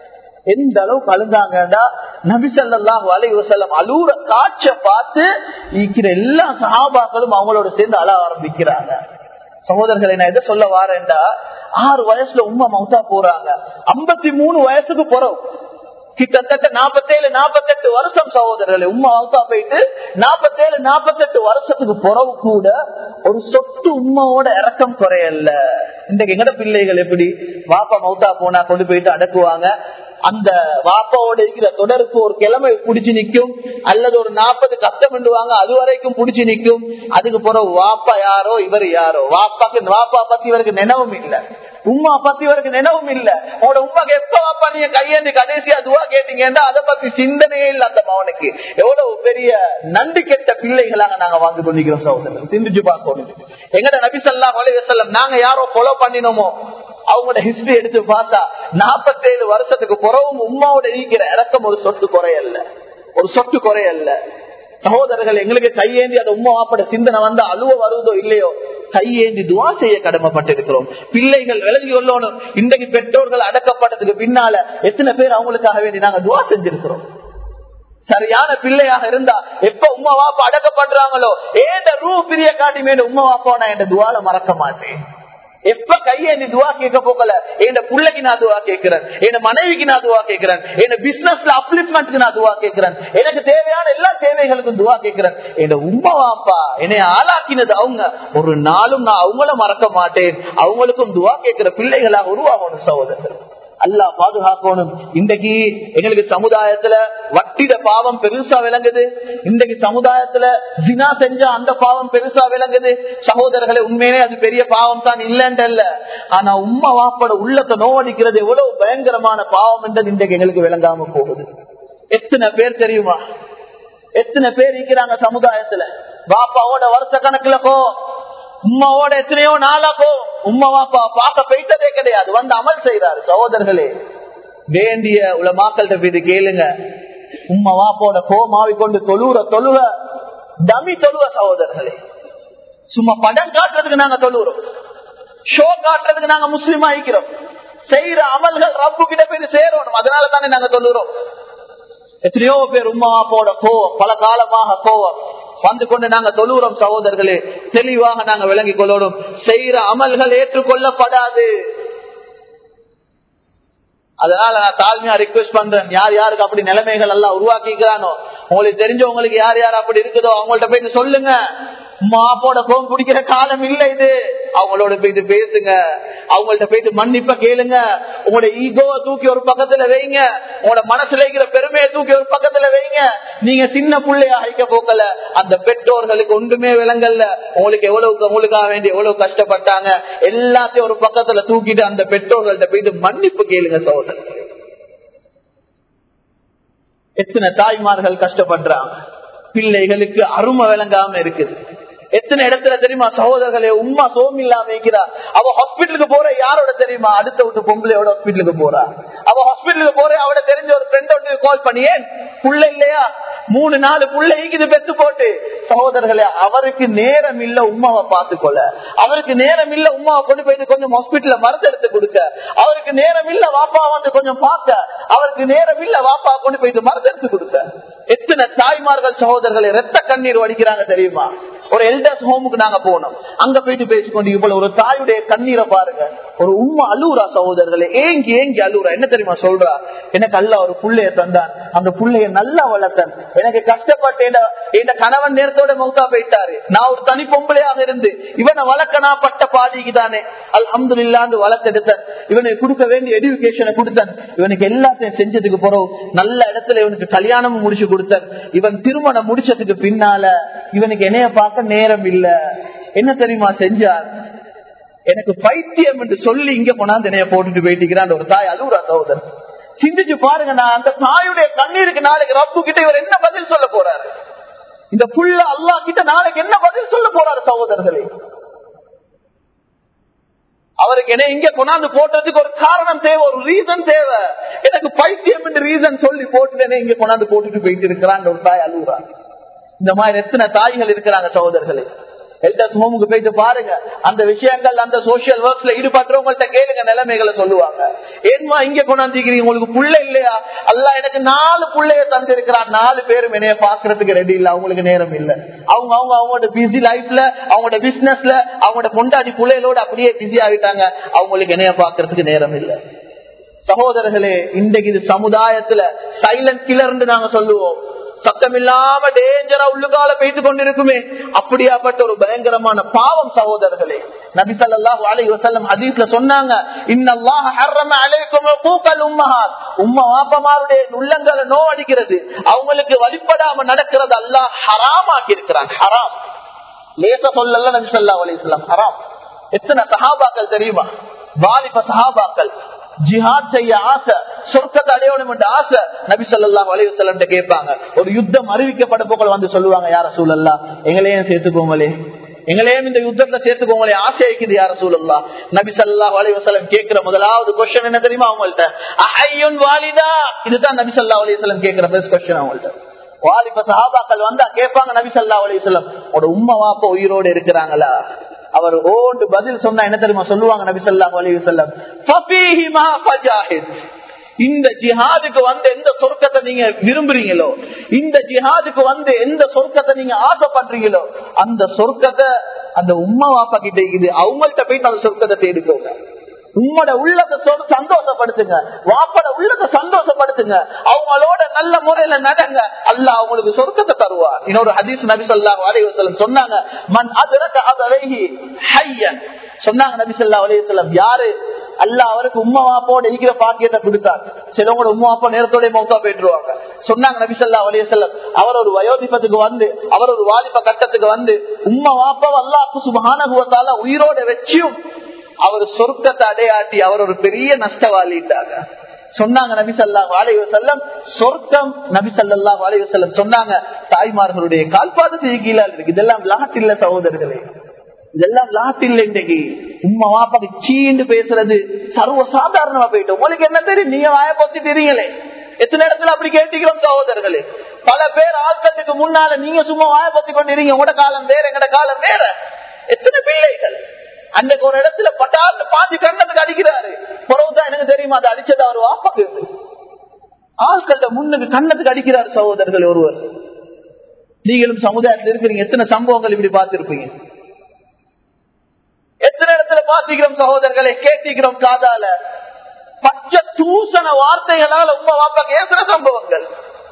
எந்த அளவுக்கு அழுந்தாங்கடா நபி சல்லாஹூ அலி வசலம் அழுற காட்ச பார்த்து இருக்கிற எல்லா சகாபாக்களும் அவங்களோட சேர்ந்து அழ ஆரம்பிக்கிறாங்க சகோதரர்களை நான் எதை சொல்ல வாரேன்டா ஆறு வயசுல உமா மவுத்தா போறாங்க ஐம்பத்தி மூணு வயசுக்கு போறோம் கிட்டத்தட்ட நாற்பத்தேழு நாற்பத்தெட்டு வருஷம் சகோதரர்களே உமா அவுத்தா போயிட்டு நாற்பத்தேழு நாற்பத்தெட்டு வருஷத்துக்கு புறவு கூட ஒரு சொட்டு உண்மாவோட இறக்கம் குறையல இன்றைக்கு எங்கட பிள்ளைகள் எப்படி வாப்பா மவுத்தா போனா கொண்டு போயிட்டு அடக்குவாங்க அந்த வாப்பாவோட இருக்கிற தொடருக்கு ஒரு கிழமை புடிச்சு நிக்கும் அல்லது ஒரு நாற்பது கஷ்டம் பண்ணுவாங்க அது வரைக்கும் புடிச்சு நிக்கும் அதுக்கு பிறகு வாப்பா யாரோ இவர் யாரோ வாப்பாக்கு வாப்பா பத்தி இவருக்கு நினைவும் இல்லை உமா பத்தி இவருக்கு நினைவும் இல்ல உங்களோட உமாக்கு எப்ப வாப்பா நீங்க கையேந்தி கடைசியா துவா கேட்டீங்கன்னா அதை பத்தி சிந்தனையே இல்ல அந்த மவனுக்கு எவ்வளவு பெரிய நன்றி கெட்ட பிள்ளைகளாக நாங்க வாழ்ந்து கொண்டிருக்கிறோம் சகோதரர் சிந்திச்சு பார்க்கணும் எங்கட நபிசல்லா வலைவசல்லம் நாங்க யாரோ கொலை பண்ணினோமோ அவங்களோட ஹிஸ்டரி எடுத்து பார்த்தா நாற்பத்தேழு வருஷத்துக்கு புறவும் உமாவோட இருக்கிற இறக்கம் ஒரு சொட்டு குறையல்ல ஒரு சொட்டு குறையல்ல சகோதரர்கள் எங்களுக்கு கையேந்தி அந்த உமா வாப்பட சிந்தனை வந்து அழுவ வருவதோ இல்லையோ கையேந்தி துவா செய்ய கடமைப்பட்டிருக்கிறோம் பிள்ளைகள் விலகி கொள்ளணும் இன்றைக்கு பெற்றோர்கள் அடக்கப்பட்டதுக்கு பின்னால எத்தனை பேர் அவங்களுக்காக வேண்டி நாங்க துவா செஞ்சிருக்கிறோம் சரியான பிள்ளையாக இருந்தா எப்ப உமா வாப்பா அடக்கப்படுறாங்களோ ஏண்ட ரூ பிரிய காட்டி மேல உமா வாப்பா நான் என் துவால மறக்க மாட்டேன் எப்ப கையேந்தி துவா கேட்க போகல என் பிள்ளைக்கு நான் துவா கேட்கிறேன் என் மனைவிக்கு நான் துவா கேட்கிறேன் என் பிசினஸ்ல அப்லிப்மெண்ட்க்கு நான் துவா கேட்கிறேன் எனக்கு தேவையான எல்லா தேவைகளுக்கும் துவா கேட்கிறேன் என் உமா வாப்பா என்னை ஆளாக்கினது அவங்க ஒரு நாளும் நான் அவங்கள மறக்க மாட்டேன் அவங்களுக்கும் துவா கேட்கிற பிள்ளைகளாக உருவாகணும் சகோதரர்கள் அல்லா பாதுகாக்கணும் இன்றைக்கு எங்களுக்கு சமுதாயத்துல வட்டிட பாவம் பெருசா விளங்குது இன்றைக்கு சமுதாயத்துல ஜினா செஞ்சா அந்த பாவம் பெருசா விளங்குது சகோதரர்களை உண்மையிலே அது பெரிய பாவம் தான் இல்லைன்றல்ல ஆனா உம்மா வாப்பட உள்ளத்தை நோவடிக்கிறது எவ்வளவு பயங்கரமான பாவம் என்றது இன்றைக்கு எங்களுக்கு விளங்காம போகுது எத்தனை பேர் தெரியுமா எத்தனை பேர் இருக்கிறாங்க சமுதாயத்துல பாப்பாவோட வருஷ கணக்குல கோ உம்மாவோட எத்தனையோ நாளாக்கோ உம்மா வாப்பா பார்க்க போயிட்டதே கிடையாது வந்து அமல் செய்யறாரு சகோதரர்களே வேண்டிய உள்ள மாக்கள்கிட்ட போயிட்டு கேளுங்க உம்மா வாப்போட கோமாவி கொண்டு தொழுற தொழுவ டமி தொழுவ சகோதரர்களே சும்மா படம் காட்டுறதுக்கு நாங்க தொழுறோம் ஷோ காட்டுறதுக்கு நாங்க முஸ்லீம் ஆகிக்கிறோம் செய்யற அமல்கள் ரப்பு கிட்ட போய் சேரணும் அதனால தானே நாங்க தொழுறோம் எத்தனையோ பேர் உம்மா வாப்போட கோவம் பல காலமாக கோவம் வந்து கொண்டு நாங்க தொழுறோம் சகோதரர்களே தெளிவாக நாங்க விளங்கிக் கொள்ளணும் செய்யற அமல்கள் ஏற்றுக்கொள்ளப்படாது அதனால நான் தாழ்மையா ரிக்வெஸ்ட் பண்றேன் யார் யாருக்கு அப்படி நிலைமைகள் எல்லாம் உருவாக்கிக்கிறானோ உங்களுக்கு தெரிஞ்சவங்களுக்கு யார் யார் அப்படி இருக்குதோ அவங்கள்ட்ட போயிட்டு சொல்லுங்க மாப்போட கோம் பிடிக்கிற காலம் இல்ல இது அவங்களோட போயிட்டு பேசுங்க அவங்கள்ட்ட போயிட்டு மன்னிப்ப கேளுங்க உங்களோட ஈகோவை தூக்கி ஒரு பக்கத்துல வைங்க உங்களோட மனசுல இருக்கிற பெருமையை தூக்கி ஒரு பக்கத்துல வைங்க நீங்க சின்ன பிள்ளையா ஐக்க போக்கல அந்த பெற்றோர்களுக்கு ஒன்றுமே விளங்கல்ல உங்களுக்கு எவ்வளவு உங்களுக்காக வேண்டி எவ்வளவு கஷ்டப்பட்டாங்க எல்லாத்தையும் ஒரு பக்கத்துல தூக்கிட்டு அந்த பெற்றோர்கள்ட்ட போயிட்டு மன்னிப்பு கேளுங்க சோதனை எத்தனை தாய்மார்கள் கஷ்டப்படுறாங்க பிள்ளைகளுக்கு அருமை விளங்காம இருக்குது எத்தனை இடத்துல தெரியுமா சகோதரர்களே உமா சோம் இல்லாம இருக்கிறா அவ ஹாஸ்பிட்டலுக்கு போற யாரோட தெரியுமா அடுத்த விட்டு பொம்பளையோட ஹாஸ்பிட்டலுக்கு போறா அவ ஹாஸ்பிட்டலுக்கு போற அவட தெரிஞ்ச ஒரு ஃப்ரெண்ட் கால் பண்ணி ஏன் புள்ள இல்லையா மூணு நாலு புள்ள ஈக்குது பெத்து போட்டு சகோதரர்களே அவருக்கு நேரம் இல்ல உமாவை பார்த்துக்கொள்ள அவருக்கு நேரம் இல்ல உமாவை கொண்டு போயிட்டு கொஞ்சம் ஹாஸ்பிட்டல்ல மருந்து எடுத்து கொடுக்க அவருக்கு நேரம் இல்ல வாப்பா வந்து கொஞ்சம் பார்க்க அவருக்கு நேரம் இல்ல வாப்பா கொண்டு போயிட்டு மருந்து எடுத்து கொடுக்க எத்தனை தாய்மார்கள் சகோதரர்களை ரத்த கண்ணீர் வடிக்கிறாங்க தெரியுமா ஒரு எல்டர்ஸ் ஹோமுக்கு நாங்க போனோம் அங்க போயிட்டு பேசிக்கொண்டு இவ்வளவு ஒரு தாயுடைய கண்ணீரை பாருங்க ஒரு உண்மை அழுவுரா சகோதரர்களே ஏங்கி ஏங்கி அழுவுரா என்ன தெரியுமா சொல்றா எனக்கு அல்ல ஒரு புள்ளைய தந்தான் அந்த புள்ளைய நல்லா வளர்த்தன் எனக்கு கஷ்டப்பட்டு என் கணவன் நேரத்தோட மௌத்தா போயிட்டாரு நான் ஒரு தனி பொம்பளையாக இருந்து இவனை வளர்க்க நான் பட்ட பாதிக்கு தானே அல் அஹமது இல்லாந்து வளர்த்தெடுத்தன் இவனுக்கு கொடுக்க வேண்டிய எஜுகேஷனை கொடுத்தன் இவனுக்கு எல்லாத்தையும் செஞ்சதுக்கு பிறகு நல்ல இடத்துல இவனுக்கு கல்யாணமும் முடிச்சு கொடுத்தன் இவன் திருமணம் முடிச்சதுக்கு பின்னால இவனுக்கு என்னைய பார்க்க நேரம் இல்ல என்ன தெரியுமா செஞ்சார் எனக்கு பைத்தியம் என்று சொல்லி இங்க கொண்டாந்து என்னைய போட்டுட்டு போயிட்டு ஒரு தாய் அழுவுரா சகோதரன் சிந்திச்சு பாருங்க நான் அந்த தாயுடைய கண்ணீருக்கு நாளைக்கு ரப்பு கிட்ட இவர் என்ன பதில் சொல்ல போறாரு இந்த புள்ள அல்லா கிட்ட நாளைக்கு என்ன பதில் சொல்ல போறாரு சகோதரர்களே அவருக்கு என்ன இங்க கொண்டாந்து போட்டதுக்கு ஒரு காரணம் தேவை ஒரு ரீசன் தேவை எனக்கு பைத்தியம் என்று ரீசன் சொல்லி போட்டுட்டேனே இங்க கொண்டாந்து போட்டுட்டு போயிட்டு இருக்கிறான் ஒரு தாய் அழுகுறா இந்த மாதிரி எத்தனை தாய்கள் இருக்கிறாங்க சகோதரர்களே எல்டர்ஸ் ஹோமுக்கு போயிட்டு பாருங்க அந்த விஷயங்கள் அந்த சோசியல் ஒர்க்ஸ்ல ஈடுபட்டுறவங்கள்ட்ட கேளுங்க நிலைமைகளை சொல்லுவாங்க ஏன்மா இங்க கொண்டாந்துக்கிறீங்க உங்களுக்கு புள்ள இல்லையா அல்ல எனக்கு நாலு புள்ளைய தந்து இருக்கிறான் நாலு பேரும் என்னைய பாக்குறதுக்கு ரெடி இல்ல அவங்களுக்கு நேரம் இல்ல அவங்க அவங்க அவங்களோட பிஸி லைஃப்ல அவங்களோட பிசினஸ்ல அவங்களோட பொண்டாடி பிள்ளைகளோட அப்படியே பிஸி ஆகிட்டாங்க அவங்களுக்கு என்னைய பாக்குறதுக்கு நேரம் இல்ல சகோதரர்களே இன்றைக்கு இது சமுதாயத்துல சைலண்ட் கிளர்ன்னு நாங்க சொல்லுவோம் சத்தம் இல்லாம டேஞ்சரா உள்ளுக்கால போயிட்டு கொண்டிருக்குமே அப்படியாப்பட்ட ஒரு பயங்கரமான பாவம் சகோதரர்களே நபி சல்லாஹூ அலி வசல்லம் ஹதீஸ்ல சொன்னாங்க இன்னல்லாஹ ஹர்ரம அலைக்கும் பூக்கல் உம்மஹாத் உம்மா வாப்பமாருடைய உள்ளங்களை நோ அடிக்கிறது அவங்களுக்கு வழிபடாம நடக்கிறது அல்லாஹ் ஹராமாக்கி இருக்கிறாங்க ஹராம் லேச சொல்லல நபி சல்லா அலிஸ்லாம் ஹராம் எத்தனை சஹாபாக்கள் தெரியுமா வாலிப சஹாபாக்கள் ஜிஹாத் செய்ய ஆசை சொர்க்கத்தை அடையணும் என்ற ஆசை நபி சொல்லா வலையுசல்லம் கேட்பாங்க ஒரு யுத்தம் அறிவிக்கப்பட போக்கள் வந்து சொல்லுவாங்க யார சூழல்லா எங்களையும் சேர்த்துக்கோங்களே எங்களையும் இந்த யுத்தத்துல சேர்த்துக்கோங்களே ஆசை இருக்குது யார சூழல்லா நபி சல்லா வலைவசலம் கேட்கிற முதலாவது கொஸ்டின் என்ன தெரியுமா அவங்கள்ட்ட அஹையுன் வாலிதா இதுதான் நபி சல்லா அலையம் கேட்கிற பெஸ்ட் கொஸ்டின் அவங்கள்ட்ட வாலிப சஹாபாக்கள் வந்தா கேட்பாங்க நபி சல்லா அலையம் உங்களோட உம்மா வாப்ப உயிரோடு இருக்கிறாங்களா அவர் ஓண்டு பதில் சொன்னா என்ன தெரியுமா சொல்லுவாங்க நபி சொல்லா அலி வல்லம் இந்த ஜிஹாதுக்கு வந்து எந்த சொர்க்கத்தை நீங்க விரும்புறீங்களோ இந்த ஜிஹாதுக்கு வந்து எந்த சொர்க்கத்தை நீங்க ஆசைப்படுறீங்களோ அந்த சொர்க்கத்தை அந்த உம்மா வாப்பா கிட்ட இருக்குது அவங்கள்ட்ட போயிட்டு அந்த சொர்க்கத்தை தேடிக்கோங்க உம்மோட உள்ளத்தை சொல் சந்தோஷப்படுத்துங்க வாப்பட உள்ளத்தை சந்தோஷப்படுத்துங்க அவங்களோட நல்ல முறையில நடங்க அல்ல அவங்களுக்கு சொர்க்கத்தை தருவா இன்னொரு ஹதீஸ் நபி சொல்லாஹ் அலைவசலம் சொன்னாங்க மண் அதிரக்க அதவைஹி ஹையன் சொன்னாங்க நபி சொல்லா அலைவசலம் யாரு அல்ல அவருக்கு உம்மா வாப்போட இருக்கிற பாக்கியத்தை கொடுத்தார் சிலவங்களோட உம்மா வாப்பா நேரத்தோட மௌத்தா போயிட்டுருவாங்க சொன்னாங்க நபி சொல்லா அலைவசல்லம் அவர் ஒரு வயோதிபத்துக்கு வந்து அவர் ஒரு வாலிப கட்டத்துக்கு வந்து உம்மா வாப்பாவை அல்லாஹ் சுபஹானகுவத்தால உயிரோட வச்சியும் அவர் சொர்க்கத்தை அடையாட்டி அவர் ஒரு பெரிய நஷ்டவாளிட்டாங்க சொன்னாங்க நபி சல்லா வாழைய செல்லம் சொர்க்கம் நபி சல்லா வாழைய செல்லம் சொன்னாங்க தாய்மார்களுடைய கால்பாதத்தை கீழே இருக்கு இதெல்லாம் விளாட்டில்ல சகோதரர்களே இதெல்லாம் லாட்டில் இன்றைக்கு உம்மா வாப்பாக்கு சீண்டு பேசுறது சர்வ சாதாரணமா போயிட்டு உங்களுக்கு என்ன தெரியும் நீங்க வாய பொத்திட்டீங்களே எத்தனை இடத்துல அப்படி கேட்டுக்கிறோம் சகோதரர்களே பல பேர் ஆட்கத்துக்கு முன்னால நீங்க சும்மா வாய பொத்தி கொண்டிருக்கீங்க உங்களோட காலம் வேற எங்கட காலம் வேற எத்தனை பிள்ளைகள் அன்றைக்கு ஒரு இடத்துல பட்டார்னு பாஞ்சு கண்ணத்துக்கு அடிக்கிறாரு பிறகுதான் எனக்கு தெரியுமா அது அடிச்சது அவர் வாப்பாக்கு ஆட்கள்ட்ட முன்னுக்கு கண்ணத்துக்கு அடிக்கிறார் சகோதரர்கள் ஒருவர் நீங்களும் சமுதாயத்தில் இருக்கிறீங்க எத்தனை சம்பவங்கள் இப்படி பார்த்திருப்பீங்க எத்தனை இடத்துல பாத்திக்கிறோம் சகோதரர்களை கேட்டிக்கிறோம் காதால பச்சை தூசண வார்த்தைகளால் உமா வாப்பா பேசுற சம்பவங்கள்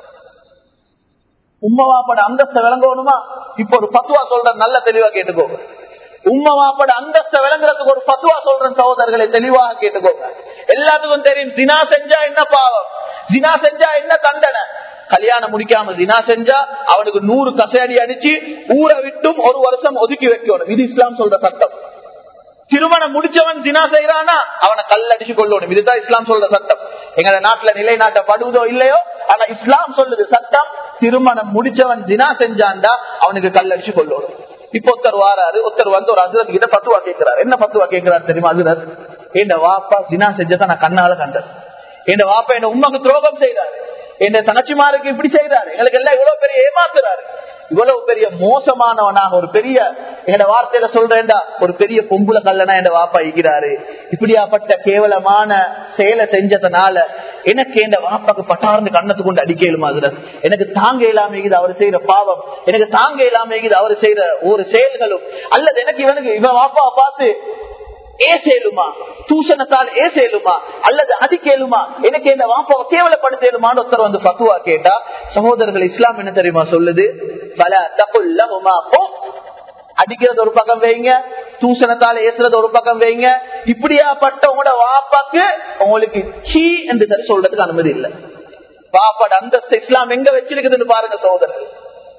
உம்மா வாப்பாட அந்தஸ்த விளங்கணுமா இப்ப ஒரு பத்துவா சொல்ற நல்ல தெளிவா கேட்டுக்கோங்க உம்மா வாப்பாட அந்தஸ்த விளங்குறதுக்கு ஒரு பத்துவா சொல்றேன் சகோதரர்களை தெளிவாக கேட்டுக்கோங்க எல்லாத்துக்கும் தெரியும் சினா செஞ்சா என்ன பாவம் சினா செஞ்சா என்ன தண்டனை கல்யாணம் முடிக்காம ஜினா செஞ்சா அவனுக்கு நூறு கசையடி அடிச்சு ஊரை விட்டும் ஒரு வருஷம் ஒதுக்கி வைக்கணும் இது இஸ்லாம் சொல்ற சட்டம் திருமணம் முடிச்சவன் ஜினா செய்யறானா அவனை கல் அடிச்சு கொள்ளணும் இதுதான் இஸ்லாம் சொல்ற சட்டம் எங்க நாட்டுல நிலைநாட்டப்படுவதோ இல்லையோ ஆனா இஸ்லாம் சொல்லுது சட்டம் திருமணம் முடிச்சவன் ஜினா செஞ்சாண்டா அவனுக்கு கல் அடிச்சு கொள்ளணும் இப்ப ஒருத்தர் வாராரு ஒருத்தர் வந்து ஒரு அசுரத் கிட்ட பத்துவா கேட்கிறார் என்ன பத்துவா கேட்கிறார் தெரியுமா அசுரத் என் வாப்பா ஜினா செஞ்சதை நான் கண்ணால கண்டேன் என் வாப்பா என்ன உண்மைக்கு துரோகம் செய்யறாரு என் தங்கச்சிமாருக்கு இப்படி செய்யறாரு எங்களுக்கு எல்லாம் இவ்வளவு பெரிய ஏமாத்துறாரு இவ்வளவு பெரிய மோசமானவனாக ஒரு பெரிய எங்க வார்த்தையில சொல்றேன்டா ஒரு பெரிய பொம்புல கல்லனா என் வாப்பா இருக்கிறாரு இப்படியாப்பட்ட கேவலமான செயலை செஞ்சதுனால எனக்கு என் வாப்பாக்கு பட்டார்ந்து கண்ணத்து கொண்டு அடிக்கலுமா அதுல எனக்கு தாங்க இல்லாம இது அவர் செய்யற பாவம் எனக்கு தாங்க இல்லாம இது அவர் செய்யற ஒரு செயல்களும் அல்லது எனக்கு இவனுக்கு இவன் வாப்பாவை பார்த்து ஏசேலுமா தூஷணத்தால் ஏசேலுமா அல்லது அடிக்கேலுமா எனக்கு இந்த வாப்பாவை கேவலப்படுத்தேலுமான்னு ஒருத்தர் வந்து பத்துவா கேட்டா சகோதரர்கள் இஸ்லாம் என்ன தெரியுமா சொல்லுது பல தகுல்லஹுமா அடிக்கிறது ஒரு பக்கம் வைங்க தூஷணத்தால ஏசுறது ஒரு பக்கம் வைங்க இப்படியாப்பட்ட உங்களோட வாப்பாக்கு உங்களுக்கு சீ என்று சரி சொல்றதுக்கு அனுமதி இல்லை பாப்பாட அந்தஸ்து இஸ்லாம் எங்க வச்சிருக்குதுன்னு பாருங்க சகோதரர்கள்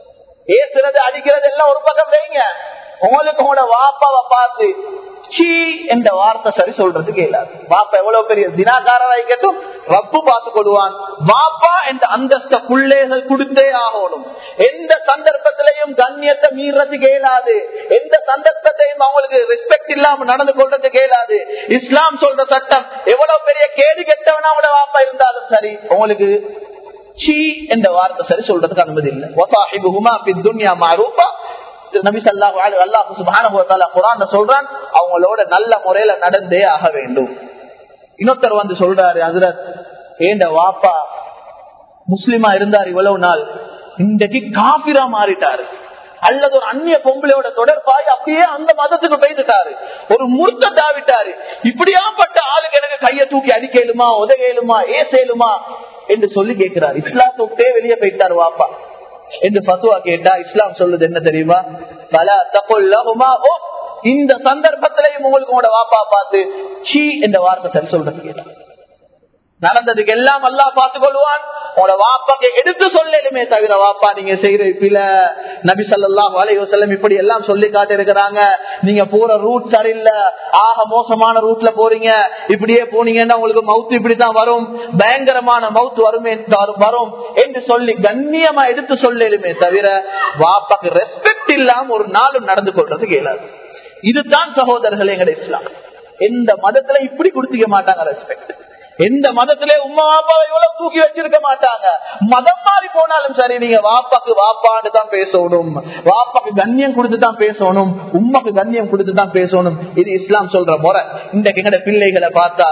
ஏசுறது அடிக்கிறது எல்லாம் ஒரு பக்கம் வைங்க உங்களுக்கு உங்களோட வாப்பாவை பார்த்து சீ என்ற வார்த்தை சரி சொல்றதுக்கு இயலாது வாப்பா எவ்வளவு பெரிய தினாக்காரராய்க்கட்டும் ரப்பு பார்த்து கொள்வான் வாப்பா என்ற அந்தஸ்த பிள்ளைகள் கொடுத்தே ஆகணும் எந்த சந்தர்ப்பத்திலையும் கண்ணியத்தை மீறதுக்கு இயலாது எந்த சந்தர்ப்பத்தையும் அவங்களுக்கு ரெஸ்பெக்ட் இல்லாம நடந்து கொள்றதுக்கு இயலாது இஸ்லாம் சொல்ற சட்டம் எவ்வளவு பெரிய கேடு கெட்டவனா அவனோட வாப்பா இருந்தாலும் சரி உங்களுக்கு சீ என்ற வார்த்தை சரி சொல்றதுக்கு அனுமதி இல்லை வசாஹிபுஹுமா பித் துன்யா மாரூபா நபி சல்லாஹ் அல்லாஹு சுபான குரான் சொல்றான் அவங்களோட நல்ல முறையில நடந்தே ஆக வேண்டும் இன்னொருத்தர் வந்து சொல்றாரு ஹசரத் ஏண்ட வாப்பா முஸ்லிமா இருந்தார் இவ்வளவு நாள் இன்றைக்கு காபிரா மாறிட்டாரு அல்லது ஒரு அந்நிய பொம்பளையோட தொடர்பாய் அப்படியே அந்த மதத்துக்கு போயிட்டாரு ஒரு முர்த்தாவிட்டாரு இப்படியாப்பட்ட ஆளுக்கு எனக்கு கைய தூக்கி அடிக்கலுமா உதகையிலுமா ஏசேலுமா என்று சொல்லி கேட்கிறார் இஸ்லாத்துக்கே வெளியே போயிட்டாரு வாப்பா என்று பத்துவா கேட்டா இஸ்லாம் சொல்லுது என்ன தெரியுமா பல தப்புல்லகுமா ஓ இந்த சந்தர்ப்பத்திலையும் உங்களுக்கு உங்களோட வாப்பா பார்த்து சீ என்ற வார்த்தை சரி சொல்றது கேட்டா நடந்ததுக்கு எல்லாம் அல்லா பார்த்து கொள்வான் உங்களோட வாப்பாக்கு எடுத்து சொல்லலுமே தவிர வாப்பா நீங்க செய்யற பில நபி சல்லாஹ் அலைவசல்லம் இப்படி எல்லாம் சொல்லி காட்டி இருக்கிறாங்க நீங்க போற ரூட் சரியில்லை ஆக மோசமான ரூட்ல போறீங்க இப்படியே போனீங்கன்னா உங்களுக்கு மவுத்து இப்படித்தான் வரும் பயங்கரமான மவுத்து வருமே வரும் என்று சொல்லி கண்ணியமா எடுத்து சொல்லலுமே தவிர வாப்பாக்கு ரெஸ்பெக்ட் இல்லாம ஒரு நாளும் நடந்து கொள்றது கேளாது இதுதான் சகோதரர்கள் எங்கட இஸ்லாம் எந்த மதத்துல இப்படி கொடுத்துக்க மாட்டாங்க ரெஸ்பெக்ட் எந்த மதத்திலே உமா வாப்பாவை இவ்வளவு தூக்கி வச்சிருக்க மாட்டாங்க மதம் மாறி போனாலும் சரி நீங்க வாப்பாக்கு வாப்பான்னு தான் பேசணும் வாப்பாக்கு கண்ணியம் கொடுத்து தான் பேசணும் உண்மைக்கு கண்ணியம் கொடுத்து தான் பேசணும் இது இஸ்லாம் சொல்ற முறை இந்த எங்கட பிள்ளைகளை பார்த்தா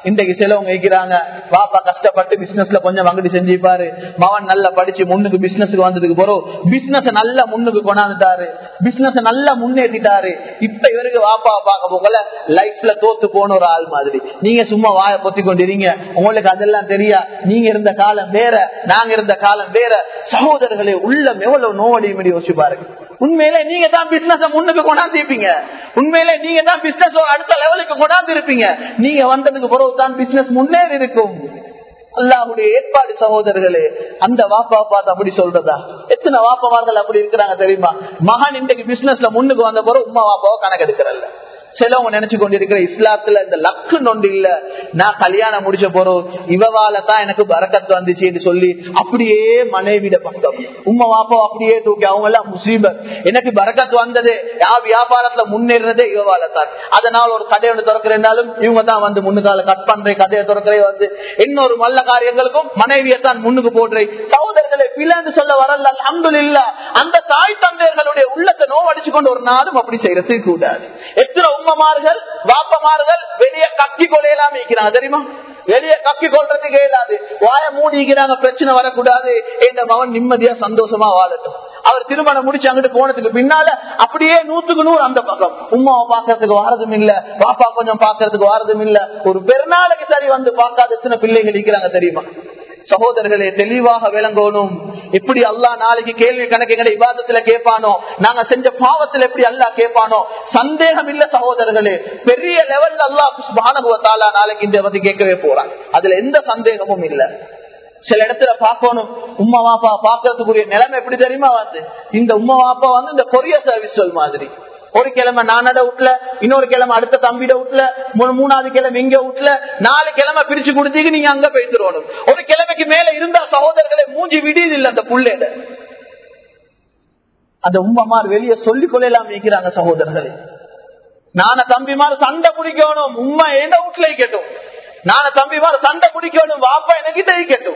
இன்றைக்கு சிலவங்க வைக்கிறாங்க வாப்பா கஷ்டப்பட்டு பிசினஸ்ல கொஞ்சம் வாங்கிட்டு செஞ்சுப்பாரு மவன் நல்லா படிச்சு முன்னுக்கு பிசினஸ்க்கு வந்ததுக்கு போறோம் பிசினஸ் நல்லா முன்னுக்கு கொண்டாந்துட்டாரு பிசினஸ் நல்லா முன்னேற்றிட்டாரு இப்ப இவருக்கு வாப்பா பார்க்க போகல லைஃப்ல தோத்து போன ஒரு ஆள் மாதிரி நீங்க சும்மா வாய பொத்தி கொண்டிருங்க உங்களுக்கு அதெல்லாம் தெரியா நீங்க இருந்த காலம் வேற நாங்க இருந்த காலம் வேற சகோதரர்களே உள்ளம் எவ்வளவு நோவடி யோசிச்சு பாருங்க உண்மையிலே நீங்க தான் பிசினஸ் முன்னுக்கு கொண்டாந்துருப்பீங்க உண்மையிலே நீங்க தான் பிசினஸ் அடுத்த லெவலுக்கு கொண்டாந்து இருப்பீங்க நீங்க வந்ததுக்கு பிறகு தான் பிசினஸ் முன்னேறி இருக்கும் அல்லாஹுடைய ஏற்பாடு சகோதரர்களே அந்த வாப்பா பார்த்து அப்படி சொல்றதா எத்தனை வாப்பமார்கள் அப்படி இருக்கிறாங்க தெரியுமா மகன் இன்றைக்கு பிசினஸ்ல முன்னுக்கு வந்த பிறகு உமா வாப்பாவை கணக்கெடுக்கிறல்ல சிலவங்க நினைச்சு கொண்டிருக்கிற இஸ்லாத்துல இந்த லக்கு நொண்டு இல்ல நான் கல்யாணம் முடிச்ச போறோம் இவவால தான் எனக்கு பறக்கத்து வந்துச்சுன்னு சொல்லி அப்படியே மனைவிட பக்கம் உம்மா வாப்பா அப்படியே தூக்கி அவங்க எல்லாம் முசீபர் எனக்கு பறக்கத்து வந்தது யா வியாபாரத்துல முன்னேறினதே இவவால தான் அதனால ஒரு கடை ஒன்று திறக்கிறேன்னாலும் இவங்க தான் வந்து முன்னுக்கால கட் பண்றேன் கதையை திறக்கிறே வந்து இன்னொரு நல்ல காரியங்களுக்கும் மனைவியை தான் முன்னுக்கு போடுறேன் சகோதரர்களை பிள்ளைன்னு சொல்ல வரல அன்பு இல்ல அந்த தாய் தந்தையர்களுடைய உள்ளத்தை நோவடிச்சு கொண்டு ஒரு நாளும் அப்படி செய்யறது கூடாது எத்தனை உம்மமார்கள் வாப்பமார்கள் வெளியே கக்கி கொலையெல்லாம் வைக்கிறாங்க தெரியுமா வெளியே கக்கி கொள்றதுக்கு இயலாது வாய மூடிக்கிறாங்க பிரச்சனை வரக்கூடாது என்ற மகன் நிம்மதியா சந்தோஷமா வாழட்டும் அவர் திருமணம் முடிச்சு அங்கிட்டு போனதுக்கு பின்னால அப்படியே நூத்துக்கு நூறு அந்த பக்கம் உமாவை பாக்குறதுக்கு வாரதும் இல்ல பாப்பா கொஞ்சம் பாக்குறதுக்கு வாரதும் இல்ல ஒரு பெருநாளைக்கு சரி வந்து பார்க்காத எத்தனை பிள்ளைகள் இருக்கிறாங்க தெரியுமா சகோதரர்களே தெளிவாக விளங்கணும் எப்படி அல்லா நாளைக்கு கேள்வி கணக்கு எங்களை விவாதத்துல கேட்பானோ நாங்க செஞ்ச பாவத்துல எப்படி அல்லா கேட்பானோ சந்தேகம் இல்ல சகோதரர்களே பெரிய லெவல்ல அல்லா பானகுவத்தாலா நாளைக்கு இந்த பத்தி கேட்கவே போறான் அதுல எந்த சந்தேகமும் இல்ல சில இடத்துல பாக்கணும் உமா வாப்பா பாக்குறதுக்குரிய நிலைமை எப்படி தெரியுமா வந்து இந்த உமா வாப்பா வந்து இந்த கொரியர் சர்வீஸ் சொல் மாதிரி ஒரு கிழமை நானட வீட்டுல இன்னொரு கிழமை அடுத்த தம்பிட வீட்டுல மூணாவது கிழமை இங்க வீட்டுல நாலு கிழமை பிரிச்சு கொடுத்தீங்க நீங்க அங்க போய்த்துருவணும் ஒரு கிழமைக்கு மேல இருந்தா சகோதரர்களை மூஞ்சி விடியுது இல்ல அந்த புள்ளேட அந்த உம்மமார் வெளியே சொல்லிக் கொள்ளலாம் நிற்கிறாங்க சகோதரர்களே நான தம்பிமார் சண்டை பிடிக்கணும் உண்மை எந்த வீட்டுல கேட்டும் நான தம்பிமார் சண்டை பிடிக்கணும் வாப்பா எனக்கிட்ட கேட்டும்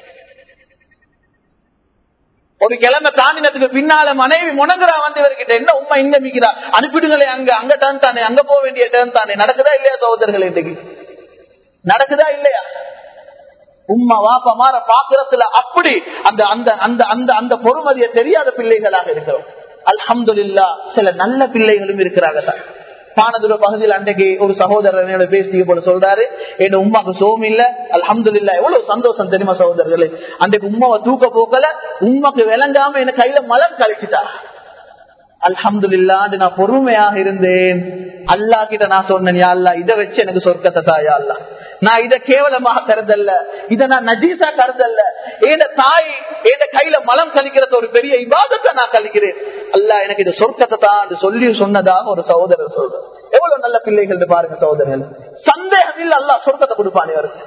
ஒரு கிழமை தாண்டினத்துக்கு பின்னால மனைவி முனங்குறா வந்து இவர்கிட்ட என்ன உண்மை இங்க மிக்கிறா அனுப்பிடுங்களே அங்க அங்க டேன் தானே அங்க போக வேண்டிய டேன் தானே நடக்குதா இல்லையா சகோதரர்கள் இன்றைக்கு நடக்குதா இல்லையா உம்மா வாப்பா மாற பாக்குறதுல அப்படி அந்த அந்த அந்த அந்த அந்த பொறுமதியை தெரியாத பிள்ளைகளாக இருக்கிறோம் அல்ஹம்துல்லா சில நல்ல பிள்ளைகளும் இருக்கிறாங்க தான் பானதுர பகுதியில் அன்றைக்கு ஒரு சகோதரனோட பேசிக்க போல சொல்றாரு என் உமாக்கு சோம் இல்ல அலமது இல்ல எவ்வளவு சந்தோஷம் தெரியுமா சகோதரர்களே அன்றைக்கு உமாவை தூக்க போக்கல உமாக்கு விளங்காம என்ன கையில மலம் கழிச்சுட்டா அல்ஹம்து இல்லாண்டு நான் பொறுமையாக இருந்தேன் அல்லா கிட்ட நான் சொன்னேன் யா அல்லா இதை வச்சு எனக்கு சொர்க்கத்தை தாயா அல்லா நான் இதை கேவலமாக கருதல்ல இதை நான் நஜீசா கருதல்ல ஏட தாய் ஏட கையில மலம் கழிக்கிறது ஒரு பெரிய இபாதத்தை நான் கழிக்கிறேன் அல்லா எனக்கு இது சொர்க்கத்தை தான் சொல்லி சொன்னதாக ஒரு சகோதரர் சொல்றேன் எவ்வளவு நல்ல பிள்ளைகள் பாருங்க சகோதரர்கள் சந்தேகம் இல்ல அல்லா சொர்க்கத்தை கொடுப்பான் இவருக்கு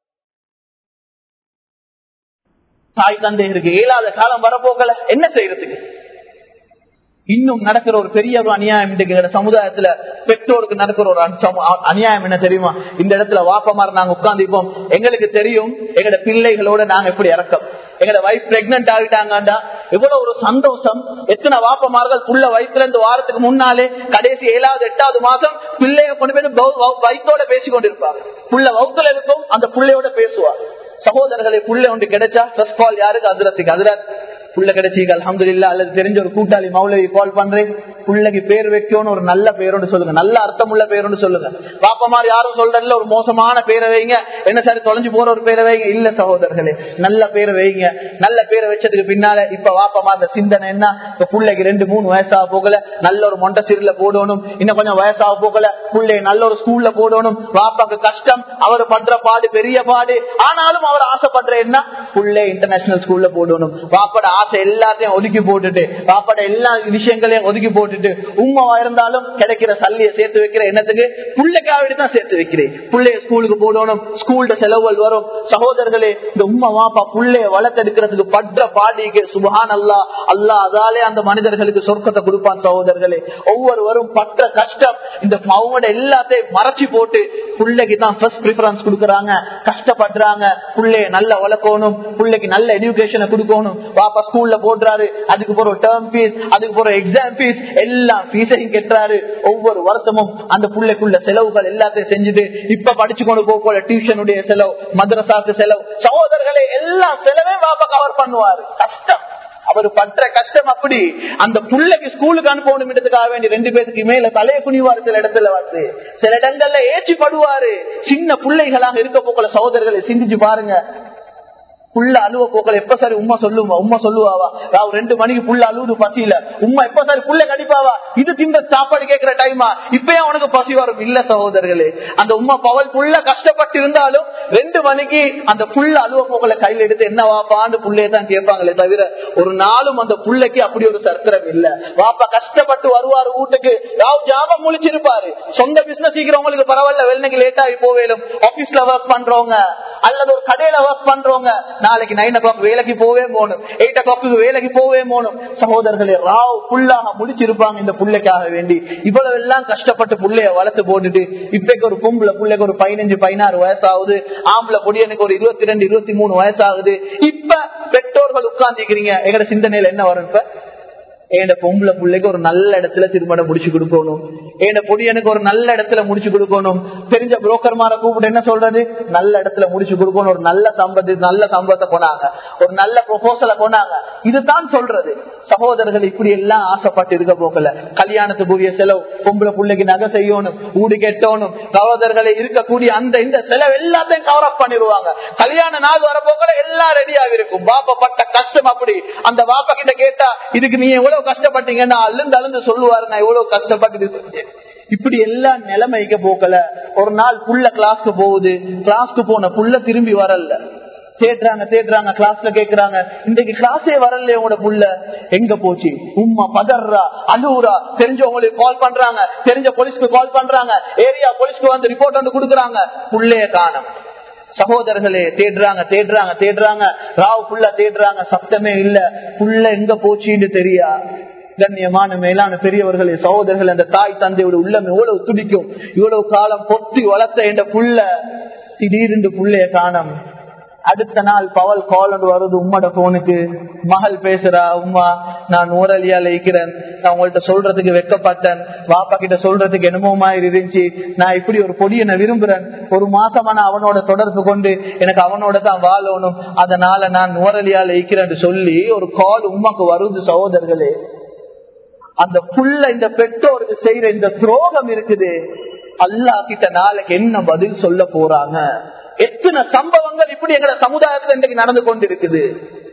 தாய் தந்தை இருக்கு இயலாத காலம் வரப்போகல என்ன செய்யறதுக்கு இன்னும் நடக்கிற ஒரு பெரிய ஒரு அநியாயம் இந்த சமுதாயத்துல பெற்றோருக்கு நடக்கிற ஒரு அநியாயம் என்ன தெரியுமா இந்த இடத்துல வாப்பமார் நாங்க உட்கார்ந்துப்போம் எங்களுக்கு தெரியும் எங்கட பிள்ளைகளோட நாங்க எப்படி இறக்கம் எங்கட வைஃப் பிரெக்னன்ட் ஆகிட்டாங்கடா எவ்வளவு ஒரு சந்தோஷம் எத்தனை வாப்பமார்கள் புள்ள வயிற்றுல இருந்து வாரத்துக்கு முன்னாலே கடைசி ஏழாவது எட்டாவது மாசம் பிள்ளைய கொண்டு போய் வயிற்றோட பேசி கொண்டிருப்பாங்க புள்ள வவுத்துல இருக்கும் அந்த பிள்ளையோட பேசுவா சகோதரர்களை புள்ள ஒன்று கிடைச்சா ஃபர்ஸ்ட் கால் யாருக்கு அதிரத்துக்கு அதிரத் புள்ள கிடைச்சிங்க அலமது இல்ல அல்லது தெரிஞ்ச ஒரு கூட்டாளி மௌலவி கால் பண்றேன் புள்ளைக்கு பேர் வைக்கணும்னு ஒரு நல்ல பேரோடு சொல்லுங்க நல்ல அர்த்தம் உள்ள பேரோடு சொல்லுங்க பாப்பா மாதிரி யாரும் சொல்றதுல ஒரு மோசமான பேரை வைங்க என்ன சரி தொலைஞ்சு போற ஒரு பேரை வைங்க இல்ல சகோதரர்களே நல்ல பேரை வைங்க நல்ல பேரை வச்சதுக்கு பின்னால இப்ப வாப்பமா அந்த சிந்தனை என்ன இப்ப பிள்ளைக்கு ரெண்டு மூணு வயசாக போகல நல்ல ஒரு மொண்டை சீரில போடணும் இன்னும் கொஞ்சம் வயசாக போகல பிள்ளைய நல்ல ஒரு ஸ்கூல்ல போடணும் வாப்பாக்கு கஷ்டம் அவர் பண்ற பாடு பெரிய பாடு ஆனாலும் அவர் ஆசைப்படுற என்ன பிள்ளை இன்டர்நேஷனல் ஸ்கூல்ல போடணும் வாப்பட ஆசை எல்லாத்தையும் ஒதுக்கி போட்டுட்டு பாப்பாட எல்லா விஷயங்களையும் ஒதுக்கி போட்டுட்டு உண்மைவா இருந்தாலும் கிடைக்கிற சல்லியை சேர்த்து வைக்கிற என்னத்துக்கு பிள்ளைக்காக தான் சேர்த்து வைக்கிறேன் பிள்ளைய ஸ்கூலுக்கு போடணும் ஸ்கூல்ல செலவுகள் வரும் சகோதரர்களே இந்த உண்மை வாப்பா பிள்ளைய வளர்த்தெடுக்கிறதுக்கு பற்ற பாடிக்கு சுபஹான் அல்லா அல்லா அதாலே அந்த மனிதர்களுக்கு சொர்க்கத்தை கொடுப்பான் சகோதரர்களே ஒவ்வொருவரும் பற்ற கஷ்டம் இந்த அவங்களோட எல்லாத்தையும் மறைச்சு போட்டு பிள்ளைக்கு தான் ஃபர்ஸ்ட் ப்ரிஃபரன்ஸ் கொடுக்கறாங்க கஷ்டப்படுறாங்க பிள்ளைய நல்லா வளர்க்கணும் பிள்ளைக்கு நல்ல எஜுகேஷனை கொடுக்கணும் வாப்பா ஸ்கூல்ல போடுறாரு அதுக்கு போற டேர்ம் ஃபீஸ் அதுக்கு போற எக்ஸாம் ஃபீஸ் எல்லா ஃபீஸையும் கெட்டுறாரு ஒவ்வொரு வருஷமும் அந்த புள்ளைக்குள்ள செலவுகள் எல்லாத்தையும் செஞ்சுட்டு இப்ப படிச்சு கொண்டு போக போல டியூஷனுடைய செலவு மദ്രസാக்கு செலவு சகோதரர்களே எல்லா செலவே பாப்பா கவர் பண்ணுவாரு கஷ்டம் அவர் பற்ற கஷ்டம் அப்படி அந்த புள்ளைக்கு ஸ்கூலுக்கு அனுப்பணும்ன்றதுக்காக வேண்டி ரெண்டு பேருக்கு மேல தலையை குனிவாரு சில இடத்துல வந்து சில இடங்கள்ல ஏற்றி படுவாரு சின்ன பிள்ளைகளாக இருக்க போக்கல சகோதரர்களை சிந்திச்சு பாருங்க புள்ள அழுவ போக்கல எப்ப சாரி உமா சொல்லுவா உமா சொல்லுவாவா ராவ் ரெண்டு மணிக்கு புள்ள அழுவுது பசியில உமா எப்ப சாரி புள்ள கடிப்பாவா இது தின்ற சாப்பாடு கேட்கிற டைமா இப்பயே உனக்கு பசி வரும் இல்ல சகோதரர்களே அந்த உமா பவல் புள்ள கஷ்டப்பட்டு இருந்தாலும் ரெண்டு மணிக்கு அந்த புள்ள அழுவ போக்கல கையில எடுத்து என்ன வாப்பான்னு புள்ளைய தான் கேட்பாங்களே தவிர ஒரு நாளும் அந்த புள்ளைக்கு அப்படி ஒரு சரித்திரம் இல்ல வாப்பா கஷ்டப்பட்டு வருவாரு வீட்டுக்கு ராவ் ஜாம முழிச்சிருப்பாரு சொந்த பிசினஸ் சீக்கிரவங்களுக்கு பரவாயில்ல வெள்ளனைக்கு லேட் ஆகி போவேலும் ஆபீஸ்ல ஒர்க் பண்றவங்க அல்லது ஒரு கடையில ஒர்க் பண்றவங்க நாளைக்கு நைன் ஓ கிளாக் வேலைக்கு போவே போகணும் எயிட் ஓ கிளாக்கு வேலைக்கு போவே போகணும் சகோதரர்களே ராவ் புல்லாக முடிச்சிருப்பாங்க இந்த புள்ளைக்காக வேண்டி இவ்வளவு எல்லாம் கஷ்டப்பட்டு புள்ளைய வளர்த்து போட்டுட்டு இப்பக்கு ஒரு பொம்பளை புள்ளைக்கு ஒரு பதினஞ்சு பதினாறு வயசாகுது ஆம்பளை பொடியனுக்கு ஒரு இருபத்தி ரெண்டு இருபத்தி மூணு வயசாகுது இப்ப பெற்றோர்கள் உட்கார்ந்துக்கிறீங்க எங்கட சிந்தனையில என்ன வரும் இப்ப என் பொம்பளை பிள்ளைக்கு ஒரு நல்ல இடத்துல திருமணம் முடிச்சு கொடுக்கணும் என் பொடியனுக்கு ஒரு நல்ல இடத்துல முடிச்சு கொடுக்கணும் தெரிஞ்ச புரோக்கர் மார கூப்பிட்டு என்ன சொல்றது நல்ல இடத்துல முடிச்சு கொடுக்கணும் ஒரு நல்ல சம்பத்தி நல்ல சம்பவத்தை கொண்டாங்க ஒரு நல்ல ப்ரொபோசலை கொண்டாங்க இதுதான் சொல்றது சகோதரர்கள் இப்படி எல்லாம் ஆசைப்பட்டு இருக்க போக்கல கல்யாணத்துக்குரிய செலவு பொம்பளை பிள்ளைக்கு நகை செய்யணும் ஊடு கெட்டணும் சகோதரர்களை இருக்கக்கூடிய அந்த இந்த செலவு எல்லாத்தையும் கவர் அப் பண்ணிடுவாங்க கல்யாண நாள் வரப்போக்கல எல்லாம் ரெடியாக இருக்கும் பாப்பா பட்ட கஷ்டம் அப்படி அந்த பாப்பா கிட்ட கேட்டா இதுக்கு நீ எவ்வளவு கஷ்டப்பட்டீங்கன்னா அழுந்து அழுந்து சொல்லுவாரு நான் எவ்வளவு கஷ்டப்பட்டு செஞ்சேன் இப்படி எல்லா நிலைமைக்கு போக்கல ஒரு நாள் புள்ள கிளாஸ்க்கு போகுது கிளாஸ்க்கு போன புள்ள திரும்பி வரல தேடுறாங்க தேடுறாங்க கிளாஸ்ல கேக்குறாங்க இன்றைக்கு கிளாஸே வரல உங்களோட புள்ள எங்க போச்சு உம்மா பதர்றா அழுவுறா தெரிஞ்சவங்களுக்கு கால் பண்றாங்க தெரிஞ்ச போலீஸ்க்கு கால் பண்றாங்க ஏரியா போலீஸ்க்கு வந்து ரிப்போர்ட் வந்து கொடுக்குறாங்க புள்ளைய காணும் சகோதரர்களே தேடுறாங்க தேடுறாங்க தேடுறாங்க ராவ் புள்ள தேடுறாங்க சப்தமே இல்ல புள்ள எங்க போச்சுன்னு தெரியா கண்ணியமான மேலான பெரியவர்களே சகோதரர்கள் அந்த தாய் தந்தையோட உள்ளம் எவ்வளவு துடிக்கும் இவ்வளவு காலம் பொத்தி வளர்த்த என்ற புள்ள திடீரென்று புள்ளைய காணம் அடுத்த நாள் பவல் கால் வருது உம்மோட போனுக்கு மகள் பேசுறா உமா நான் ஊரலியால இருக்கிறேன் நான் உங்கள்ட்ட சொல்றதுக்கு வெக்கப்பட்டேன் வாப்பா கிட்ட சொல்றதுக்கு என்னமோ மாதிரி இருந்துச்சு நான் இப்படி ஒரு பொடியை நான் விரும்புறேன் ஒரு மாசமா நான் அவனோட தொடர்பு கொண்டு எனக்கு அவனோட தான் வாழணும் அதனால நான் நூறலியால இருக்கிறேன் சொல்லி ஒரு கால் உமாக்கு வருது சகோதரர்களே அந்த புள்ள இந்த பெற்றோருக்கு செய்யற இந்த துரோகம் இருக்குது அல்லா கிட்ட நாளைக்கு என்ன பதில் சொல்ல போறாங்க எத்தனை சம்பவங்கள் இப்படி எங்க சமுதாயத்துல இன்றைக்கு நடந்து கொண்டிருக்குது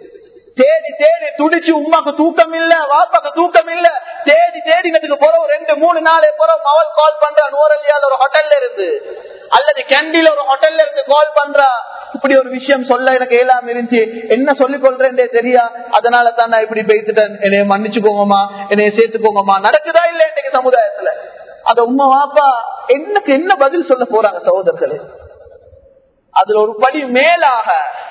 தேடி தேடி துடிச்சு உமாக்கு தூக்கம் இல்ல வாப்பாக்கு தூக்கம் இல்ல தேடி தேடினதுக்கு போறோம் ரெண்டு மூணு நாளே போறோம் அவள் கால் பண்றா நூறலியால ஒரு ஹோட்டல்ல இருந்து அல்லது கேண்டில ஒரு ஹோட்டல்ல இருந்து கால் பண்றா இப்படி ஒரு விஷயம் சொல்ல எனக்கு ஏலாம் இருந்துச்சு என்ன சொல்லிக் கொள்றேன்டே தெரியா அதனால தான் நான் இப்படி பேசிட்டேன் என்னைய மன்னிச்சுக்கோங்கம்மா என்னைய சேர்த்துக்கோங்கம்மா நடக்குதா இல்ல இன்னைக்கு சமுதாயத்துல அத உமா வாப்பா என்னக்கு என்ன பதில் சொல்ல போறாங்க சகோதரர்களே அதுல ஒரு படி மேலாக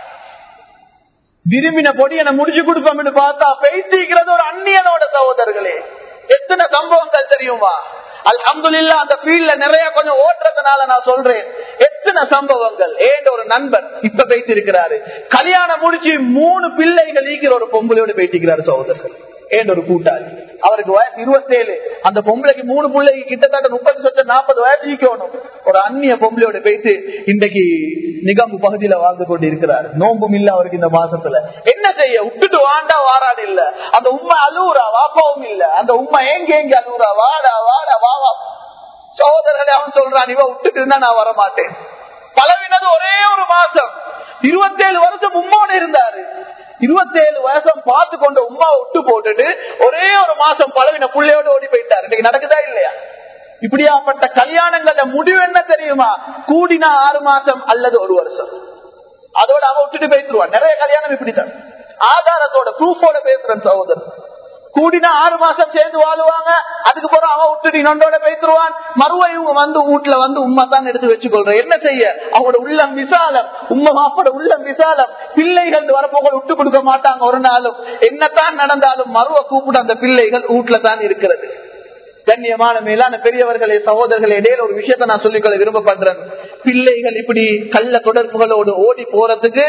விரும்பின பொடியனை முடிச்சு கொடுப்போம்னு பார்த்தா பேசிக்கிறது ஒரு அந்நியனோட சகோதரர்களே எத்தனை சம்பவங்கள் தெரியுமா அல்ஹம்துலில்லா அந்த ஃபீல்ட்ல நிறைய கொஞ்சம் ஓட்டுறதுனால நான் சொல்றேன் எத்தனை சம்பவங்கள் ஏண்ட ஒரு நண்பர் இப்ப பேசிருக்கிறாரு கல்யாணம் முடிச்சு மூணு பிள்ளைகள் ஈக்கிற ஒரு பொம்பளையோடு பேசிக்கிறாரு சகோதரர்கள் ஏண்ட ஒரு கூட்டாளி அவருக்கு வயசு இருபத்தேழு அந்த பொம்பளைக்கு மூணு பிள்ளைக்கு கிட்டத்தட்ட முப்பது சொச்சம் நாற்பது வயசு ஈக்கணும் ஒரு அந்நிய பொம்பளையோட போயிட்டு இன்றைக்கு நிகம்பு பகுதியில வாழ்ந்து கொண்டு இருக்கிறார் நோம்பும் இல்ல அவருக்கு இந்த மாசத்துல என்ன செய்ய விட்டுட்டு வாண்டா வாராடு இல்ல அந்த உண்மை அழுவுறா வாப்பாவும் இல்ல அந்த உண்மை ஏங்க ஏங்க அழுவுறா வாடா வாடா வாவா சகோதரர்களே அவன் சொல்றான் இவ விட்டுட்டு இருந்தா நான் வரமாட்டேன் பழவினது ஒரே ஒரு மாசம் இருபத்தேழு வருஷம் உம்மோட இருந்தாரு இருபத்தேழு வருஷம் பார்த்து கொண்ட உமாவை விட்டு போட்டுட்டு ஒரே ஒரு மாசம் பழவின பிள்ளையோட ஓடி போயிட்டாரு இன்னைக்கு நடக்குதா இல்லையா இப்படியாப்பட்ட கல்யாணங்கள்ல முடிவு என்ன தெரியுமா கூடினா ஆறு மாசம் அல்லது ஒரு வருஷம் அதோட அவன் விட்டுட்டு போயிட்டுருவான் நிறைய கல்யாணம் இப்படித்தான் ஆதாரத்தோட ப்ரூஃபோட பேசுறேன் சகோதரன் கூடினா ஆறு மாசம் சேர்ந்து வாழுவாங்க அதுக்கு பிறகு அவன் விட்டுட்டு இன்னொன்றோட பேத்துருவான் மறுவை இவங்க வந்து வீட்டுல வந்து உண்மை தான் எடுத்து வச்சுக்கொள்ற என்ன செய்ய அவங்களோட உள்ளம் விசாலம் உண்மை மாப்போட உள்ளம் விசாலம் பிள்ளைகள் வரப்போக விட்டு கொடுக்க மாட்டாங்க ஒரு நாளும் என்னத்தான் நடந்தாலும் மறுவ கூப்பிட்டு அந்த பிள்ளைகள் வீட்டுல தான் இருக்கிறது கண்ணியமான மேலான பெரியவர்களே சகோதரர்களே இடையில ஒரு விஷயத்த நான் சொல்லிக்கொள்ள விரும்பப்படுறேன் பிள்ளைகள் இப்படி கள்ள தொடர்புகளோடு ஓடி போறதுக்கு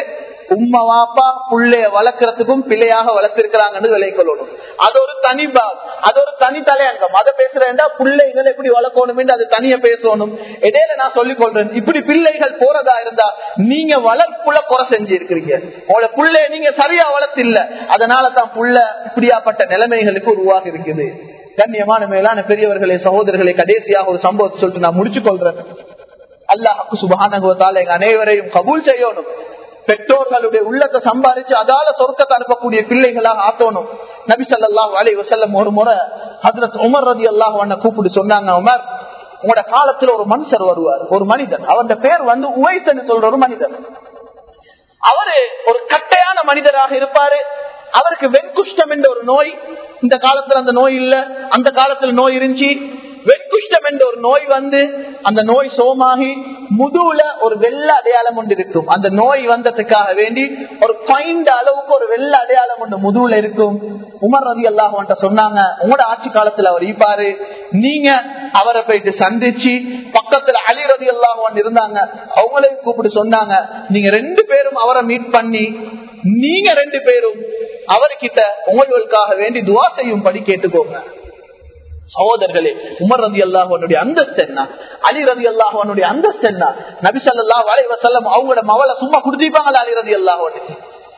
உம்மா வாப்பா புள்ளைய வளர்க்கறதுக்கும் பிள்ளையாக வளர்த்திருக்கிறாங்கன்னு விலை கொள்ளணும் அது ஒரு தனி பாக் அது ஒரு தனி தலையங்கம் அதை பேசுறேன்டா பிள்ளைகள் எப்படி வளர்க்கணும் அது தனியா பேசணும் இடையில நான் சொல்லிக் கொள்றேன் இப்படி பிள்ளைகள் போறதா இருந்தா நீங்க வளர்ப்புல குறை செஞ்சு இருக்கிறீங்க உங்களோட புள்ளைய நீங்க சரியா வளர்த்து இல்ல அதனால தான் புள்ள இப்படியாப்பட்ட நிலைமைகளுக்கு உருவாகி இருக்குது கண்ணியமான மேலான பெரியவர்களே சகோதரர்களை கடைசியாக ஒரு சம்பவத்தை சொல்லிட்டு நான் முடிச்சு கொள்றேன் அல்லாஹுக்கு சுபானகுவத்தால் எங்க அனைவரையும் கபூல் செய்யணும் பெற்றோர்களுடைய உள்ளத்தை சம்பாதிச்சு அதால சொர்க்கத்தை அனுப்பக்கூடிய பிள்ளைகளாக ஆத்தணும் நபி சல்லாஹ் அலை வசல்லம் ஒரு முறை ஹசரத் உமர் ரதி அல்லாஹ் கூப்பிட்டு சொன்னாங்க உமர் உங்களோட காலத்துல ஒரு மனுஷர் வருவார் ஒரு மனிதன் அவருடைய பேர் வந்து உவைசன் சொல்ற ஒரு மனிதன் அவரு ஒரு கட்டையான மனிதராக இருப்பாரு அவருக்கு வெண்குஷ்டம் என்ற ஒரு நோய் இந்த காலத்துல அந்த நோய் இல்ல அந்த காலத்துல நோய் இருந்துச்சு வெண்குஷ்டம் என்ற ஒரு நோய் வந்து அந்த நோய் சோமாகி முதுகுல ஒரு வெள்ள அடையாளம் ஒன்று இருக்கும் அந்த நோய் வந்ததுக்காக வேண்டி ஒரு பாயிண்ட் அளவுக்கு ஒரு வெள்ள அடையாளம் ஒன்று முதுகுல இருக்கும் உமர் ரதி அல்லாஹ் சொன்னாங்க உங்களோட ஆட்சி காலத்துல அவர் இருப்பாரு நீங்க அவரை போயிட்டு சந்திச்சு பக்கத்துல அலி ரதி அல்லாஹ் இருந்தாங்க அவங்களையும் கூப்பிட்டு சொன்னாங்க நீங்க ரெண்டு பேரும் அவரை மீட் பண்ணி நீங்க ரெண்டு பேரும் அவர்கிட்ட உங்களுக்காக வேண்டி துவா செய்யும்படி கேட்டுக்கோங்க சகோதரர்களே உமர் ரதி அல்லாஹனுடைய அந்தஸ்து என்ன அலி ரதி அல்லாஹனுடைய அந்தஸ்து என்ன நபி சொல்லா வலை வசல்லம் அவங்களோட மவளை சும்மா குடுத்திருப்பாங்களா அலி ரதி அல்லாஹனுக்கு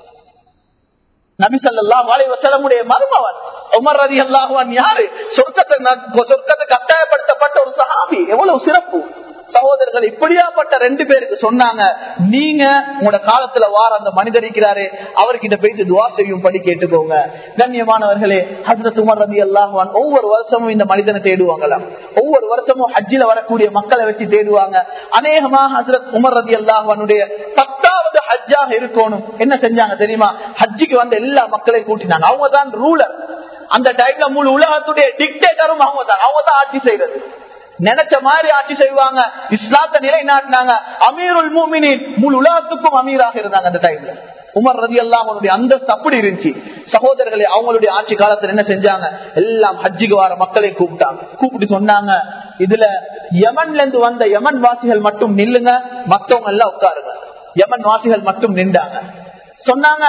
நபி சொல்லா வலை வசலமுடைய மருமவன் உமர் ரதி அல்லாஹுவான் யாரு சொர்க்கத்தை சொர்க்கத்தை கட்டாயப்படுத்தப்பட்ட ஒரு சஹாபி எவ்வளவு சிறப்பு சகோதரர்கள் இப்படியாப்பட்ட ரெண்டு பேருக்கு சொன்னாங்க நீங்க உங்களோட காலத்துல வார அந்த மனிதர் இருக்கிறாரு அவர்கிட்ட போயிட்டு துவா செய்யும் படி கேட்டுக்கோங்க கண்ணியமானவர்களே ஹசரத் உமர் ரதி அல்லாஹான் ஒவ்வொரு வருஷமும் இந்த மனிதனை தேடுவாங்களாம் ஒவ்வொரு வருஷமும் ஹஜ்ஜில வரக்கூடிய மக்களை வச்சு தேடுவாங்க அநேகமா ஹசரத் உமர் ரதி அல்லாஹானுடைய பத்தாவது ஹஜ்ஜாக இருக்கணும் என்ன செஞ்சாங்க தெரியுமா ஹஜ்ஜிக்கு வந்த எல்லா மக்களையும் கூட்டினாங்க அவங்க தான் ரூலர் அந்த டைம்ல முழு உலகத்துடைய டிக்டேட்டரும் அவங்க தான் அவங்க தான் ஆட்சி செய்யறது நினைச்ச மாதிரி ஆட்சி செய்வாங்க இஸ்லாத்த நிலை நாட்டினாங்க அமீருல் மூமினின் முழு உலகத்துக்கும் அமீராக இருந்தாங்க அந்த டைம்ல உமர் ரதி அல்லாஹனுடைய அந்தஸ்து அப்படி இருந்துச்சு சகோதரர்களை அவங்களுடைய ஆட்சி காலத்துல என்ன செஞ்சாங்க எல்லாம் ஹஜ்ஜிக்கு வர மக்களை கூப்பிட்டாங்க கூப்பிட்டு சொன்னாங்க இதுல யமன்ல இருந்து வந்த யமன் வாசிகள் மட்டும் நில்லுங்க மத்தவங்க எல்லாம் உட்காருங்க யமன் வாசிகள் மட்டும் நின்றாங்க சொன்னாங்க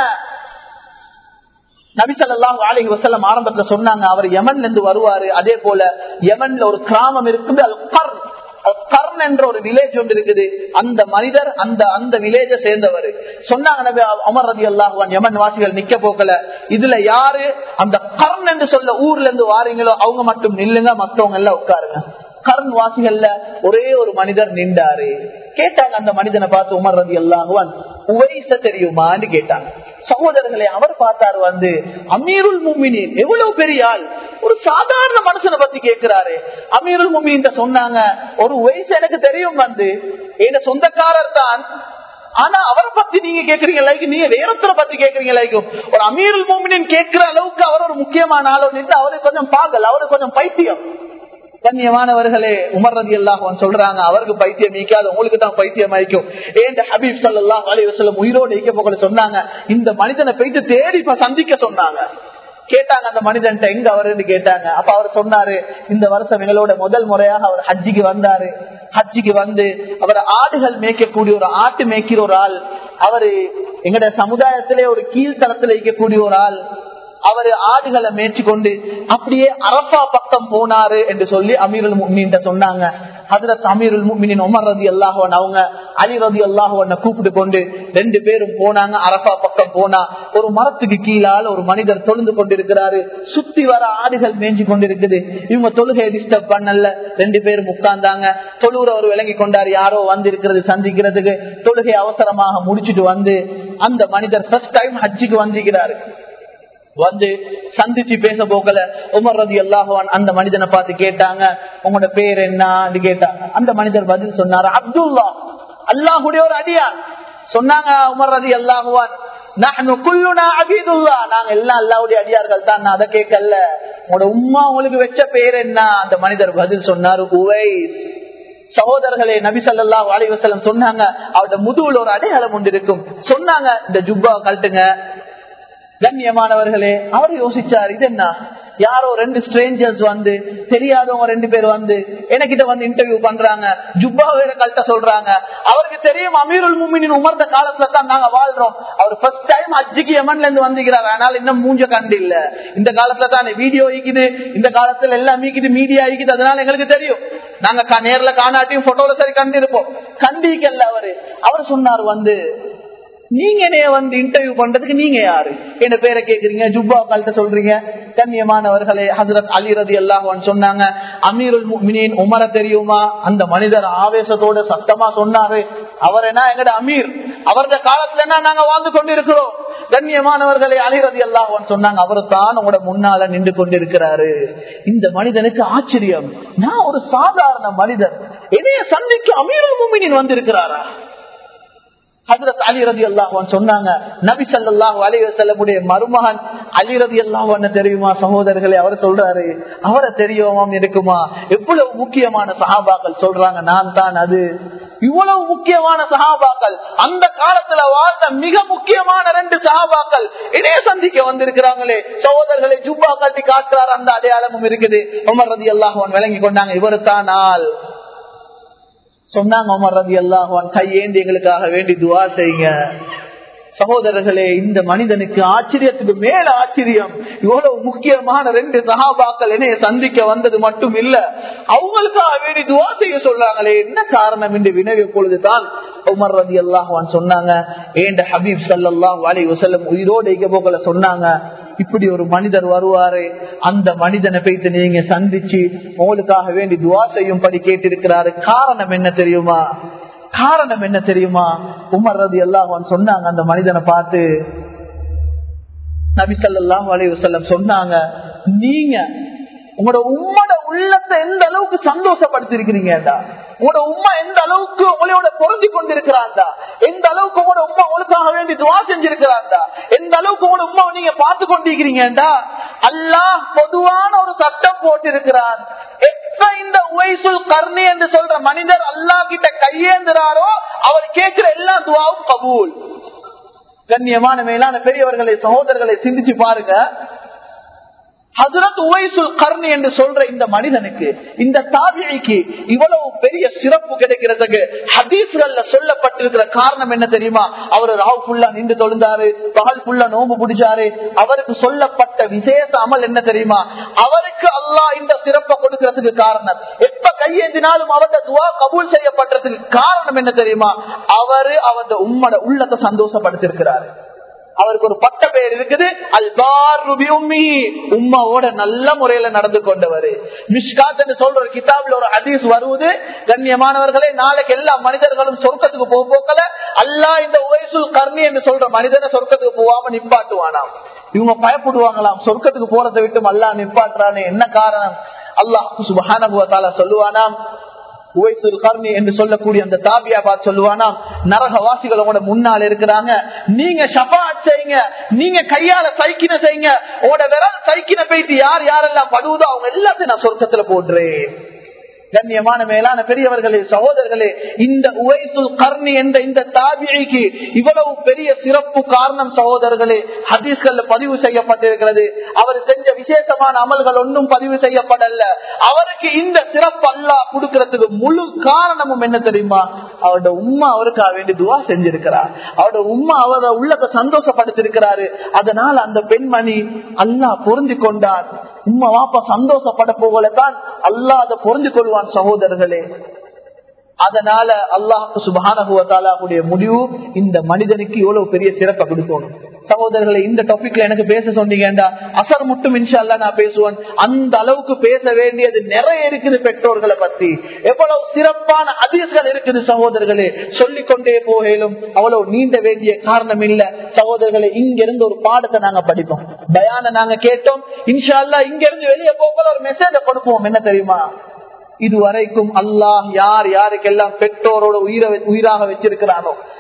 நபிசல்லாஹு அலஹி வசல்லம் ஆரம்பத்துல சொன்னாங்க அவர் யமன்ல இருந்து வருவாரு அதே போல யமன்ல ஒரு கிராமம் இருக்குது அது கர்ன் கர்ன் என்ற ஒரு வில்லேஜ் ஒன்று இருக்குது அந்த மனிதர் அந்த அந்த வில்லேஜ சேர்ந்தவர் சொன்னாங்க நபி அமர் ரதி அல்லாஹுவான் யமன் வாசிகள் நிக்க போக்கல இதுல யாரு அந்த கர்ன் என்று சொல்ல ஊர்ல இருந்து வாரீங்களோ அவங்க மட்டும் நில்லுங்க மத்தவங்க எல்லாம் உட்காருங்க கர்ன் வாசிகள்ல ஒரே ஒரு மனிதர் நின்றாரு கேட்டாங்க அந்த மனிதனை பார்த்து உமர் ரதி அல்லாஹுவான் உவைச தெரியுமான்னு கேட்டாங்க சகோதரர்களை அவர் பார்த்தாரு வந்து அமீருல் முமினின் எவ்வளவு பெரிய ஆள் ஒரு சாதாரண மனுஷனை பத்தி கேட்கிறாரு அமீருல் முமின் சொன்னாங்க ஒரு வயசு எனக்கு தெரியும் வந்து என் சொந்தக்காரர் தான் ஆனா அவரை பத்தி நீங்க கேக்குறீங்க லைக் நீங்க வேறொருத்தரை பத்தி கேக்குறீங்க லைக் ஒரு அமீருல் மோமினின் கேட்கிற அளவுக்கு அவர் ஒரு முக்கியமான ஆளோ நின்று அவருக்கு கொஞ்சம் பாகல் அவருக்கு கொஞ்சம் பைத்தியம் கண்ணியமானவர்களே உமர் ரதி அல்லாஹ் சொல்றாங்க அவருக்கு பைத்தியம் நீக்காது உங்களுக்கு தான் பைத்தியம் ஆயிக்கும் ஏன் ஹபீப் சல்லாஹ் அலி வசலம் உயிரோடு இயக்க போகல சொன்னாங்க இந்த மனிதனை போயிட்டு தேடி சந்திக்க சொன்னாங்க கேட்டாங்க அந்த மனிதன்ட்ட எங்க அவருன்னு கேட்டாங்க அப்ப அவர் சொன்னாரு இந்த வருஷம் எங்களோட முதல் முறையாக அவர் ஹஜ்ஜிக்கு வந்தாரு ஹஜ்ஜிக்கு வந்து அவர் ஆடுகள் மேய்க்கக்கூடிய ஒரு ஆட்டு மேய்க்கிற ஒரு ஆள் அவரு எங்கட சமுதாயத்திலே ஒரு கீழ்த்தளத்துல இருக்கக்கூடிய ஒரு ஆள் அவரு ஆடுகளை மேய்ச்சி கொண்டு அப்படியே அரபா பக்கம் போனாரு என்று சொல்லி அமீருல் முக்மீன் சொன்னாங்க அதுல அமீருல் முக்மினின் உமர் ரதி அல்லாஹவன் அவங்க அலி ரதி அல்லாஹவன் கூப்பிட்டு கொண்டு ரெண்டு பேரும் போனாங்க அரபா பக்கம் போனா ஒரு மரத்துக்கு கீழால் ஒரு மனிதர் தொழுந்து கொண்டிருக்கிறாரு சுத்தி வர ஆடுகள் மேய்ஞ்சி கொண்டிருக்குது இவங்க தொழுகையை டிஸ்டர்ப் பண்ணல ரெண்டு பேரும் உட்கார்ந்தாங்க தொழுற ஒரு விளங்கி கொண்டாரு யாரோ வந்து இருக்கிறது சந்திக்கிறதுக்கு தொழுகை அவசரமாக முடிச்சிட்டு வந்து அந்த மனிதர் ஃபர்ஸ்ட் டைம் ஹஜ்ஜிக்கு வந்திருக்கிறாரு வந்து சந்திச்சு பேச போகல உமர் ரதி அல்லாஹுவான் அந்த மனிதனை பார்த்து கேட்டாங்க உங்களோட பேர் என்ன கேட்டாங்க அந்த மனிதர் பதில் சொன்னாரு அப்துல்லா அல்லாஹுடைய ஒரு அடியான் சொன்னாங்க உமர் ரதி அல்லாஹுவான் நாங்க எல்லாம் அல்லாவுடைய அடியார்கள் தான் நான் அதை கேட்கல உங்களோட உம்மா உங்களுக்கு வச்ச பேர் என்ன அந்த மனிதர் பதில் சொன்னாரு உவைஸ் சகோதரர்களே நபி சல்லா அலைவசலம் சொன்னாங்க அவரோட முதுகுல ஒரு அடையாளம் ஒன்று இருக்கும் சொன்னாங்க இந்த ஜுப்பா கழட்டுங்க கண்ணியமானவர்களே அவர் யோசிச்சார் இது என்ன யாரோ ரெண்டு ஸ்ட்ரேஞ்சர்ஸ் வந்து தெரியாதவங்க ரெண்டு பேர் வந்து எனக்கிட்ட வந்து இன்டர்வியூ பண்றாங்க ஜுப்பா வேற கல்ட்ட சொல்றாங்க அவருக்கு தெரியும் அமீருல் முமினின் உமர்ந்த காலத்துல தான் நாங்க வாழ்றோம் அவர் ஃபர்ஸ்ட் டைம் அஜிக்கு யமன்ல இருந்து வந்துக்கிறார் ஆனால் இன்னும் மூஞ்ச கண்டு இல்ல இந்த காலத்துல தான் வீடியோ ஈக்குது இந்த காலத்துல எல்லாம் ஈக்குது மீடியா ஈக்குது அதனால எங்களுக்கு தெரியும் நாங்க கா- நேர்ல காணாட்டியும் போட்டோல சரி கண்டு இருப்போம் கண்டிக்கல்ல அவரு அவர் சொன்னார் வந்து நீங்க என்னைய வந்து இன்டர்வியூ பண்றதுக்கு நீங்க யாரு என்ன பேரை கேக்குறீங்க ஜுப்பா கால்ட்ட சொல்றீங்க கண்ணியமானவர்களே ஹசரத் அலி ரதி அல்லாஹ் சொன்னாங்க அமீருல் முஃமினீன் உமர தெரியுமா அந்த மனிதர் ஆவேசத்தோட சத்தமா சொன்னாரு அவர் என்ன எங்கட அமீர் அவரது காலத்துல என்ன நாங்க வாழ்ந்து கொண்டிருக்கிறோம் கண்ணியமானவர்களே அலி ரதி அல்லாஹ் சொன்னாங்க அவர் தான் உங்களோட முன்னால நின்று கொண்டிருக்கிறாரு இந்த மனிதனுக்கு ஆச்சரியம் நான் ஒரு சாதாரண மனிதர் என்னைய சந்திக்க அமீருல் முஃமினீன் வந்திருக்கிறாரா ஹசரத் அலி ரதி அல்லாஹான் சொன்னாங்க நபி சல்லாஹூ அலி வசல்லமுடைய மருமகன் அலி ரதி அல்லாஹான் தெரியுமா சகோதரர்களே அவர் சொல்றாரு அவரை தெரியுமாம் இருக்குமா எவ்வளவு முக்கியமான சஹாபாக்கள் சொல்றாங்க நான் தான் அது இவ்வளவு முக்கியமான சஹாபாக்கள் அந்த காலத்துல வாழ்ந்த மிக முக்கியமான ரெண்டு சஹாபாக்கள் இணைய சந்திக்க வந்திருக்கிறாங்களே சகோதரர்களை ஜுப்பா காட்டி காட்டுறார் அந்த அடையாளமும் இருக்குது உமர் ரதி அல்லாஹான் விளங்கி கொண்டாங்க இவரு தான் ஆள் சொன்னாங்க உமர் ரதி அல்லாஹான் கையேந்தி எங்களுக்காக வேண்டி துவா செய்யுங்க சகோதரர்களே இந்த மனிதனுக்கு ஆச்சரியத்துக்கு மேல ஆச்சரியம் இவ்வளவு முக்கியமான ரெண்டு சகாபாக்கள் என்னைய சந்திக்க வந்தது மட்டும் இல்ல அவங்களுக்காக வேண்டி துவா செய்ய சொல்றாங்களே என்ன காரணம் என்று வினவிய பொழுதுதான் உமர் ரதி அல்லாஹான் சொன்னாங்க ஏண்ட ஹபீப் சல்லாஹ் அலி வசல்லம் உயிரோடு போகல சொன்னாங்க இப்படி ஒரு மனிதர் வருவாரு அந்த மனிதனை போய்த்து நீங்க சந்திச்சு உங்களுக்காக வேண்டி துவா செய்யும்படி கேட்டிருக்கிறாரு காரணம் என்ன தெரியுமா காரணம் என்ன தெரியுமா உமர் ரதி எல்லாம் சொன்னாங்க அந்த மனிதனை பார்த்து நபி ஸல்லல்லாஹு அலைஹி வஸல்லம் சொன்னாங்க நீங்க உங்களோட உம்மோட உள்ளத்தை எந்த அளவுக்கு சந்தோஷப்படுத்திருக்கிறீங்கடா உங்களோட உம்மா எந்த அளவுக்கு உங்களோட பொருந்தி கொண்டிருக்கிறாண்டா எந்த அளவுக்கு உங்களோட உம்மா உங்களுக்காக வேண்டி துவா செஞ்சிருக்கிறாண்டா எந்த அளவுக்கு உங்களோட உம்மாவை நீங்க பார்த்து கொண்டிருக்கிறீங்கடா அல்லாஹ் பொதுவான ஒரு சட்டம் போட்டிருக்கிறான் எப்ப இந்த உவைசுல் கர்ணி என்று சொல்ற மனிதர் அல்லாஹ் கிட்ட கையேந்துறாரோ அவர் கேட்கிற எல்லா துவாவும் கபூல் கண்ணியமான மேலான பெரியவர்களை சகோதரர்களை சிந்திச்சு பாருங்க ஹசரத் உவைசுல் கர்ணி என்று சொல்ற இந்த மனிதனுக்கு இந்த தாபிழைக்கு இவ்வளவு பெரிய சிறப்பு கிடைக்கிறதுக்கு ஹதீஸ்கள்ல சொல்லப்பட்டிருக்கிற காரணம் என்ன தெரியுமா அவர் ராவ் ஃபுல்லா நின்று தொழுந்தாரு பகல் ஃபுல்லா நோம்பு பிடிச்சாரு அவருக்கு சொல்லப்பட்ட விசேஷ அமல் என்ன தெரியுமா அவருக்கு அல்லாஹ் இந்த சிறப்பை கொடுக்கிறதுக்கு காரணம் எப்ப கையேந்தினாலும் அவருடைய துவா கபூல் செய்யப்பட்டதுக்கு காரணம் என்ன தெரியுமா அவரு அவருடைய உம்மட உள்ளத்தை சந்தோஷப்படுத்திருக்கிறாரு அவருக்கு ஒரு பட்ட பெயர் இருக்குது அல்பார் உம்மி உம்மாவோட நல்ல முறையில நடந்து கொண்டவர் மிஷ்காத் என்று சொல்ற ஒரு கிதாபில் ஒரு ஹதீஸ் வருவது கண்ணியமானவர்களே நாளைக்கு எல்லா மனிதர்களும் சொர்க்கத்துக்கு போக போக்கல அல்லா இந்த உயசுல் கர்ணி என்று சொல்ற மனிதனை சொர்க்கத்துக்கு போகாம நிப்பாட்டுவானாம் இவங்க பயப்படுவாங்களாம் சொர்க்கத்துக்கு போறதை விட்டு அல்லா நிப்பாட்டுறானே என்ன காரணம் அல்லாஹ் சுபஹானபுவத்தால சொல்லுவானாம் உவைசுல் கர்ணி என்று சொல்லக்கூடிய அந்த தாபியாபாத் சொல்லுவானாம் நரகவாசிகள் உங்களோட முன்னால் இருக்கிறாங்க நீங்க ஷபாத் செய்யுங்க நீங்க கையால சைக்கின செய்யுங்க உங்களோட விரல் சைக்கின போயிட்டு யார் யாரெல்லாம் படுவதோ அவங்க எல்லாத்தையும் நான் சொர்க்கத்துல போடுறேன் கண்ணியமான மேலான பெரியவர்களே சகோதரர்களே இந்த உவைசுல் கர்ணி என்ற இந்த தாபிழைக்கு இவ்வளவு பெரிய சிறப்பு காரணம் சகோதரர்களே ஹதீஸ்கள்ல பதிவு செய்யப்பட்டிருக்கிறது அவர் செஞ்ச விசேஷமான அமல்கள் ஒன்றும் பதிவு செய்யப்படல அவருக்கு இந்த சிறப்பு அல்லா கொடுக்கறதுக்கு முழு காரணமும் என்ன தெரியுமா அவரோட உம்மா அவருக்காக வேண்டி துவா செஞ்சிருக்கிறார் அவரோட உம்மா அவரோட உள்ளத்தை சந்தோஷப்படுத்திருக்கிறாரு அதனால அந்த பெண்மணி அல்லாஹ் பொருந்தி கொண்டார் உம்மா வாப்பா சந்தோஷப்பட போகலதான் அல்லாஹ் அதை பொருந்தி கொள்வான் சகோதரர்களே அதனால அல்லாஹு சுபானகுவத்தாலாவுடைய முடிவு இந்த மனிதனுக்கு எவ்வளவு பெரிய சிறப்பை கொடுக்கணும் சகோதரர்களை இந்த டாபிக்ல எனக்கு பேச சொன்னீங்கடா அசர் மட்டும் இன்ஷால்லா நான் பேசுவேன் அந்த அளவுக்கு பேச வேண்டியது நிறைய இருக்குது பெற்றோர்களை பத்தி எவ்வளவு சிறப்பான அதிர்ஷ்கள் இருக்குது சகோதரர்களே சொல்லிக் கொண்டே போகலும் அவ்வளவு நீண்ட வேண்டிய காரணம் இல்ல சகோதரர்களை இங்க இருந்து ஒரு பாடத்தை நாங்க படிப்போம் பயான நாங்க கேட்டோம் இன்ஷால்லா இங்க இருந்து வெளியே போகல ஒரு மெசேஜ கொடுப்போம் என்ன தெரியுமா இதுவரைக்கும் அல்லாஹ் யார் யாருக்கெல்லாம் பெற்றோரோட உயிரை உயிராக வச்சிருக்கிறானோ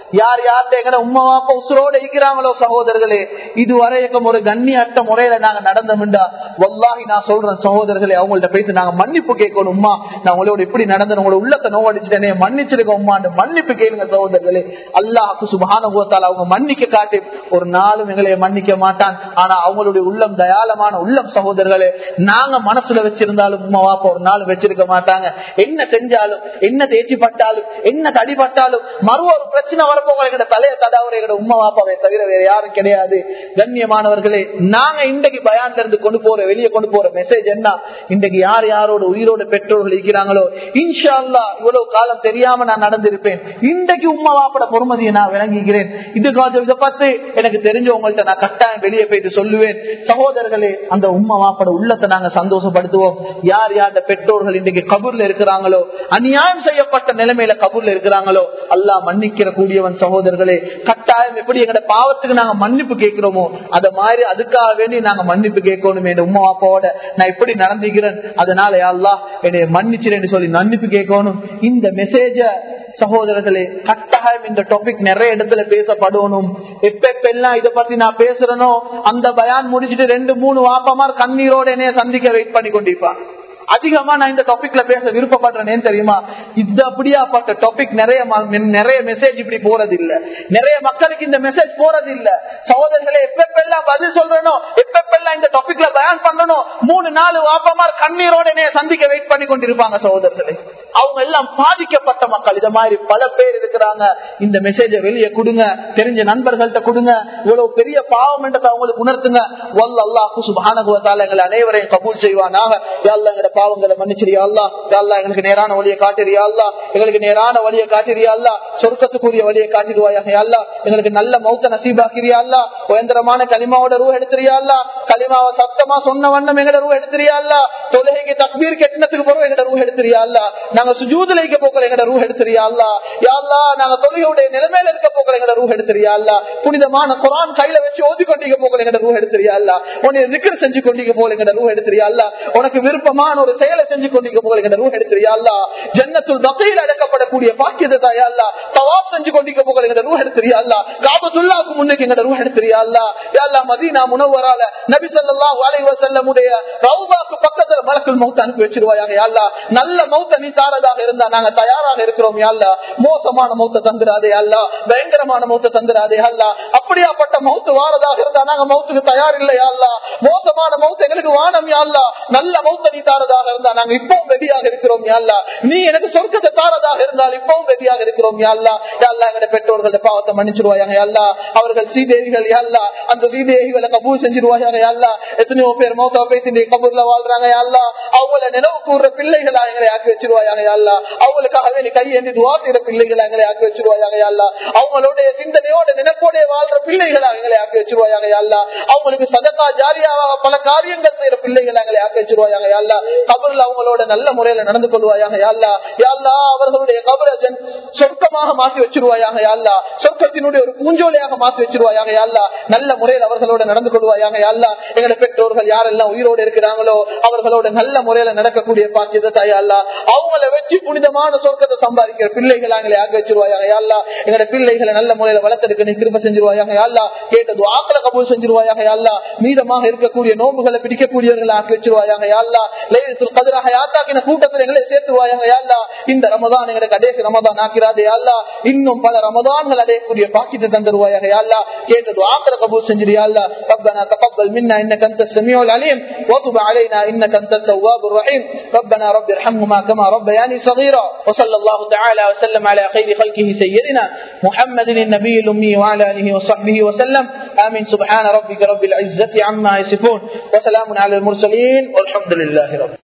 யார் யார்கிட்ட எங்கட உம்மா வாப்பா உசுரோட இருக்கிறாங்களோ சகோதரர்களே இதுவரைக்கும் ஒரு கண்ணியற்ற முறையில நாங்க நடந்தோம்டா வல்லாஹி நான் சொல்றேன் சகோதரர்களே அவங்கள்ட்ட போயிட்டு நாங்க மன்னிப்பு கேட்கணும் உம்மா நான் உங்களோட இப்படி நடந்தேன் உங்களோட உள்ளத்தை நோவடிச்சிட்டேனே மன்னிச்சிருக்க உம்மாண்டு மன்னிப்பு கேளுங்க சகோதரர்களே அல்லாஹுக்கு சுபஹான அவங்க மன்னிக்க காட்டி ஒரு நாளும் எங்களை மன்னிக்க மாட்டான் ஆனா அவங்களுடைய உள்ளம் தயாளமான உள்ளம் சகோதரர்களே நாங்க மனசுல வச்சிருந்தாலும் உம்மா வாப்பா ஒரு நாள் வச்சிருக்க மாட்டாங்க என்ன செஞ்சாலும் என்ன தேய்ச்சி பட்டாலும் என்ன தடிபட்டாலும் மறு ஒரு பிரச்சனை வரப்போங்க எங்க தலைய தடாவுற எங்க உம்மா வாப்பாவை தவிர வேற யாரும் கிடையாது கண்ணியமானவர்களே நாங்க இன்றைக்கு பயான்ல இருந்து கொண்டு போற வெளியே கொண்டு போற மெசேஜ் என்ன இன்றைக்கு யார் யாரோட உயிரோட பெற்றோர்கள் இருக்கிறாங்களோ இன்ஷா அல்லா இவ்வளவு காலம் தெரியாம நான் நடந்திருப்பேன் இன்றைக்கு உம்மா வாப்பட பொறுமதியை நான் விளங்குகிறேன் இதுக்காக இதை பார்த்து எனக்கு தெரிஞ்சவங்கள்ட்ட நான் கட்டாயம் வெளியே போயிட்டு சொல்லுவேன் சகோதரர்களே அந்த உம்மா வாப்பட உள்ளத்தை நாங்க சந்தோஷப்படுத்துவோம் யார் யார் பெற்றோர்கள் இன்றைக்கு கபூர்ல இருக்கிறாங்களோ அநியாயம் செய்யப்பட்ட நிலைமையில கபூர்ல இருக்கிறாங்களோ அல்லாஹ் மன்னிக்கிற கூடியவன் சகோதரர்களே கட்டாயம் எப்படி எங்கட பாவத்துக்கு நாங்க மன்னிப்பு கேட்கிறோமோ அத மாதிரி அதுக்காக வேண்டி நாங்க மன்னிப்பு கேட்கணும் என் உமா அப்பாவோட நான் எப்படி நடந்துக்கிறேன் அதனால அல்லா என்னை மன்னிச்சிரேன்னு சொல்லி மன்னிப்பு கேட்கணும் இந்த மெசேஜ சகோதரர்களே கட்டாயம் இந்த டாபிக் நிறைய இடத்துல பேசப்படணும் எப்பெல்லாம் இதை பத்தி நான் பேசுறேனோ அந்த பயான் முடிச்சுட்டு ரெண்டு மூணு வாப்பமார் கண்ணீரோட என்னைய சந்திக்க வெயிட் பண்ணி கொண்டிருப்பான் அதிகமா நான் இந்த டாபிக்ல பேச விருப்பப்படுறேன் தெரியுமா இது அப்படியாப்பட்ட டாபிக் நிறைய நிறைய மெசேஜ் இப்படி போறது இல்ல நிறைய மக்களுக்கு இந்த மெசேஜ் போறது இல்ல சகோதரர்களே எப்பெல்லாம் பதில் சொல்றனோ எப்பெல்லாம் இந்த டாபிக்ல பயன் பண்ணணும் மூணு நாலு வாப்பமார் கண்ணீரோட என்னைய சந்திக்க வெயிட் பண்ணி கொண்டிருப்பாங்க சகோதரர்களே அவங்க எல்லாம் பாதிக்கப்பட்ட மக்கள் இத மாதிரி பல பேர் இருக்கிறாங்க இந்த மெசேஜ வெளியே கொடுங்க தெரிஞ்ச நண்பர்கள்ட்ட கொடுங்க இவ்வளவு பெரிய பாவம் என்றதை அவங்களுக்கு உணர்த்துங்க வல்ல அல்லாஹு சுபானகுவத்தால எங்களை அனைவரையும் கபூல் செய்வானாக யாழ்ல எங்களோட பாவங்களை மன்னிச்சிரியா அல்லா யாழ்லா எங்களுக்கு நேரான வழியை காட்டிரியா அல்லா எங்களுக்கு நேரான வழியை காட்டிரியா அல்லா சொர்க்கத்துக்குரிய வழியை காட்டிடுவாயாக அல்லா எங்களுக்கு நல்ல மௌத்த நசீபாக்கிறியா அல்லா உயந்திரமான களிமாவோட ரூ எடுத்துறியா அல்லா களிமாவை சத்தமா சொன்ன வண்ணம் எங்கட ரூ எடுத்துறியா அல்லா தொழுகைக்கு தக்பீர் கெட்டினத்துக்கு பிறகு எங்கட ரூ எடுத்துறியா அல்லா நாங்க சுஜூதுலைக்க போக்கள் எங்கட ரூ எடுத்துறியா அல்லா யாழ்லா நாங்க தொழுகையுடைய நிலைமையில இருக்க போக்கள் எங்கட ரூ எடுத்துறியா அல்லா புனிதமான குரான் கையில வச்சு ஓதி கொண்டிருக்க போக்கள் எங்கட ரூ எடுத்துறியா அல்லா உன்னை நிக்கர் செஞ்சு கொண்டிருக்க போல எங்கட ரூ எடுத்துறியா அல்லா உனக்கு விருப்பமான ஒரு செயலை செஞ்சு கொண்டிருக்க போல எங்கட ரூ எடுத்துறியா அல்லா ஜன்னத்துள் பக்கையில் அடக்கப்படக்கூடிய பாக்கியத்தை தாயா அல்லா தவாப் செஞ்சு கொண்டிருக்க போல எங்கட ரூ எடுத்துறியா அல்லா காபத்துல்லாவுக்கு முன்னுக்கு எங்கட ரூ எடுத்துறியா அல்லா யாழ்லா மதீனா முனவரால நபி ஸல்லல்லாஹு அலைஹி வஸல்லமுடைய ரவுபாக்கு பக்கத்துல மலக்குல் மௌத் அனுப்பி வச்சிருவாயாக யாழ்லா நல்ல மௌத்த நீ தாரதாக இருந்தா நாங்க தயாராக இருக்கிறோம் யாழ்லா மோசமான மௌத்த தந்துராதே அல்லா பயங்கரமான மௌத்த தந்துராதே அல்லா அப்படியாப்பட்ட மௌத்து வாரதாக இருந்தா நாங்க மௌத்துக்கு தயார் இல்லையா அல்லா மோசமான மௌத்த எங்களுக்கு வானம் யாழ்லா நல்ல மௌத்த நீ தாரதாக இருந்தா நாங்க இப்பவும் ரெடியாக இருக்கிறோம் யாழ்லா நீ எனக்கு சொர்க்கத்தை தாரதாக இருந்தால் இப்பவும் ரெடியாக இருக்கிறோம் யாழ்லா யாழ்லா எங்க பெற்றோர்களோட பாவத்தை மன்னிச்சிருவாயாக யாழ்லா அவர்கள் சீதேவிகள் யாழ்லா அந்த சீதேவிகளை கபூல் செஞ்சிருவாயாக யாழ்லா எத்தனையோ பேர் மௌத்தா பேசி கபூர்ல வாழ்றாங்க யாழ்லா அவங்கள நினைவு கூறுற பிள்ளைகளா எங்களை ஆக்கி வச்சிருவாயாக யாழ்லா அவங்களுக்காக வேண்டி கையேந்தி துவா செய்யற பிள்ளைகளா எங்களை ஆக்கி வச்சிருவாயாக யாழ்லா அவங்களுடைய சிந்தனையோட நினைப்போட வாழ்ற பிள்ளைகளா எங்களை ஆக்கி வச்சிருவாயாக யாழ்லா அவங்களுக்கு சதக்கா ஜாரியாக பல காரியங்கள் செய்யற பிள்ளைகளா எங்களை ஆக்கி வச்சிருவாயாக யாழ்லா கபர்ல அவங்களோட நல்ல முறையில நடந்து கொள்வாயாக யாழ்லா யாழ்லா அவர்களுடைய கபர சொர்க்கமாக மாற்றி வச்சிருவாயாக யாழ்லா சொர்க்கத்தினுடைய ஒரு பூஞ்சோலையாக மாற்றி வச்சிருவாயாக யாழ்லா நல்ல முறையில் அவர்களோட நடந்து கொள்வாயாக யாழ்லா எங்களை பெற்றோர்கள் யாரெல்லாம் உயிரோடு இருக்கிறாங்களோ அவர்களோட நல்ல முறையில நடக்கக்கூடிய பாக்கியத்தை தாயல்லா அவங்கள வச்சு புனிதமான சொர்க்கத்தை சம்பாதிக்கிற பிள்ளைகள் எங்களை ஆக வச்சிருவாயாக யாழ்லா எங்களோட பிள்ளைகளை நல்ல முறையில வளர்த்தெடுக்க நீ திரும்ப செஞ்சிருவாயாக யாழ்லா கேட்டது ஆக்கல கபூல் செஞ்சிருவாயாக யாழ்லா மீதமாக இருக்கக்கூடிய நோம்புகளை பிடிக்கக்கூடியவர்களை ஆக்கி வச்சிருவாயாக யாழ்லா லைலத்துல் கதிராக யாத்தாக்கின கூட்டத்தில் எங்களை சேர்த்துருவாயாக யாழ்லா இந்த ரமதான் எங்களை கடைசி ரமதான் ஆக்கிறாதே யாழ்லா இன்னும் பல ரமதான்கள் அடையக்கூடிய பாக்கியத்தை தந்துருவாயாக யாழ்லா கேட்டது ஆக்கல கபூல் செஞ்சிரு யாழ்லா ربنا تقبل منا انك انت السميع العليم وتب علينا انك انت التواب الرحيم ربنا رب ارحمهما كما ربياني صغيرا وصلى الله تعالى وسلم على خير خلقه سيدنا محمد النبي الامي وعلى اله وصحبه وسلم امين سبحان ربك رب العزه عما يصفون وسلام على المرسلين والحمد لله رب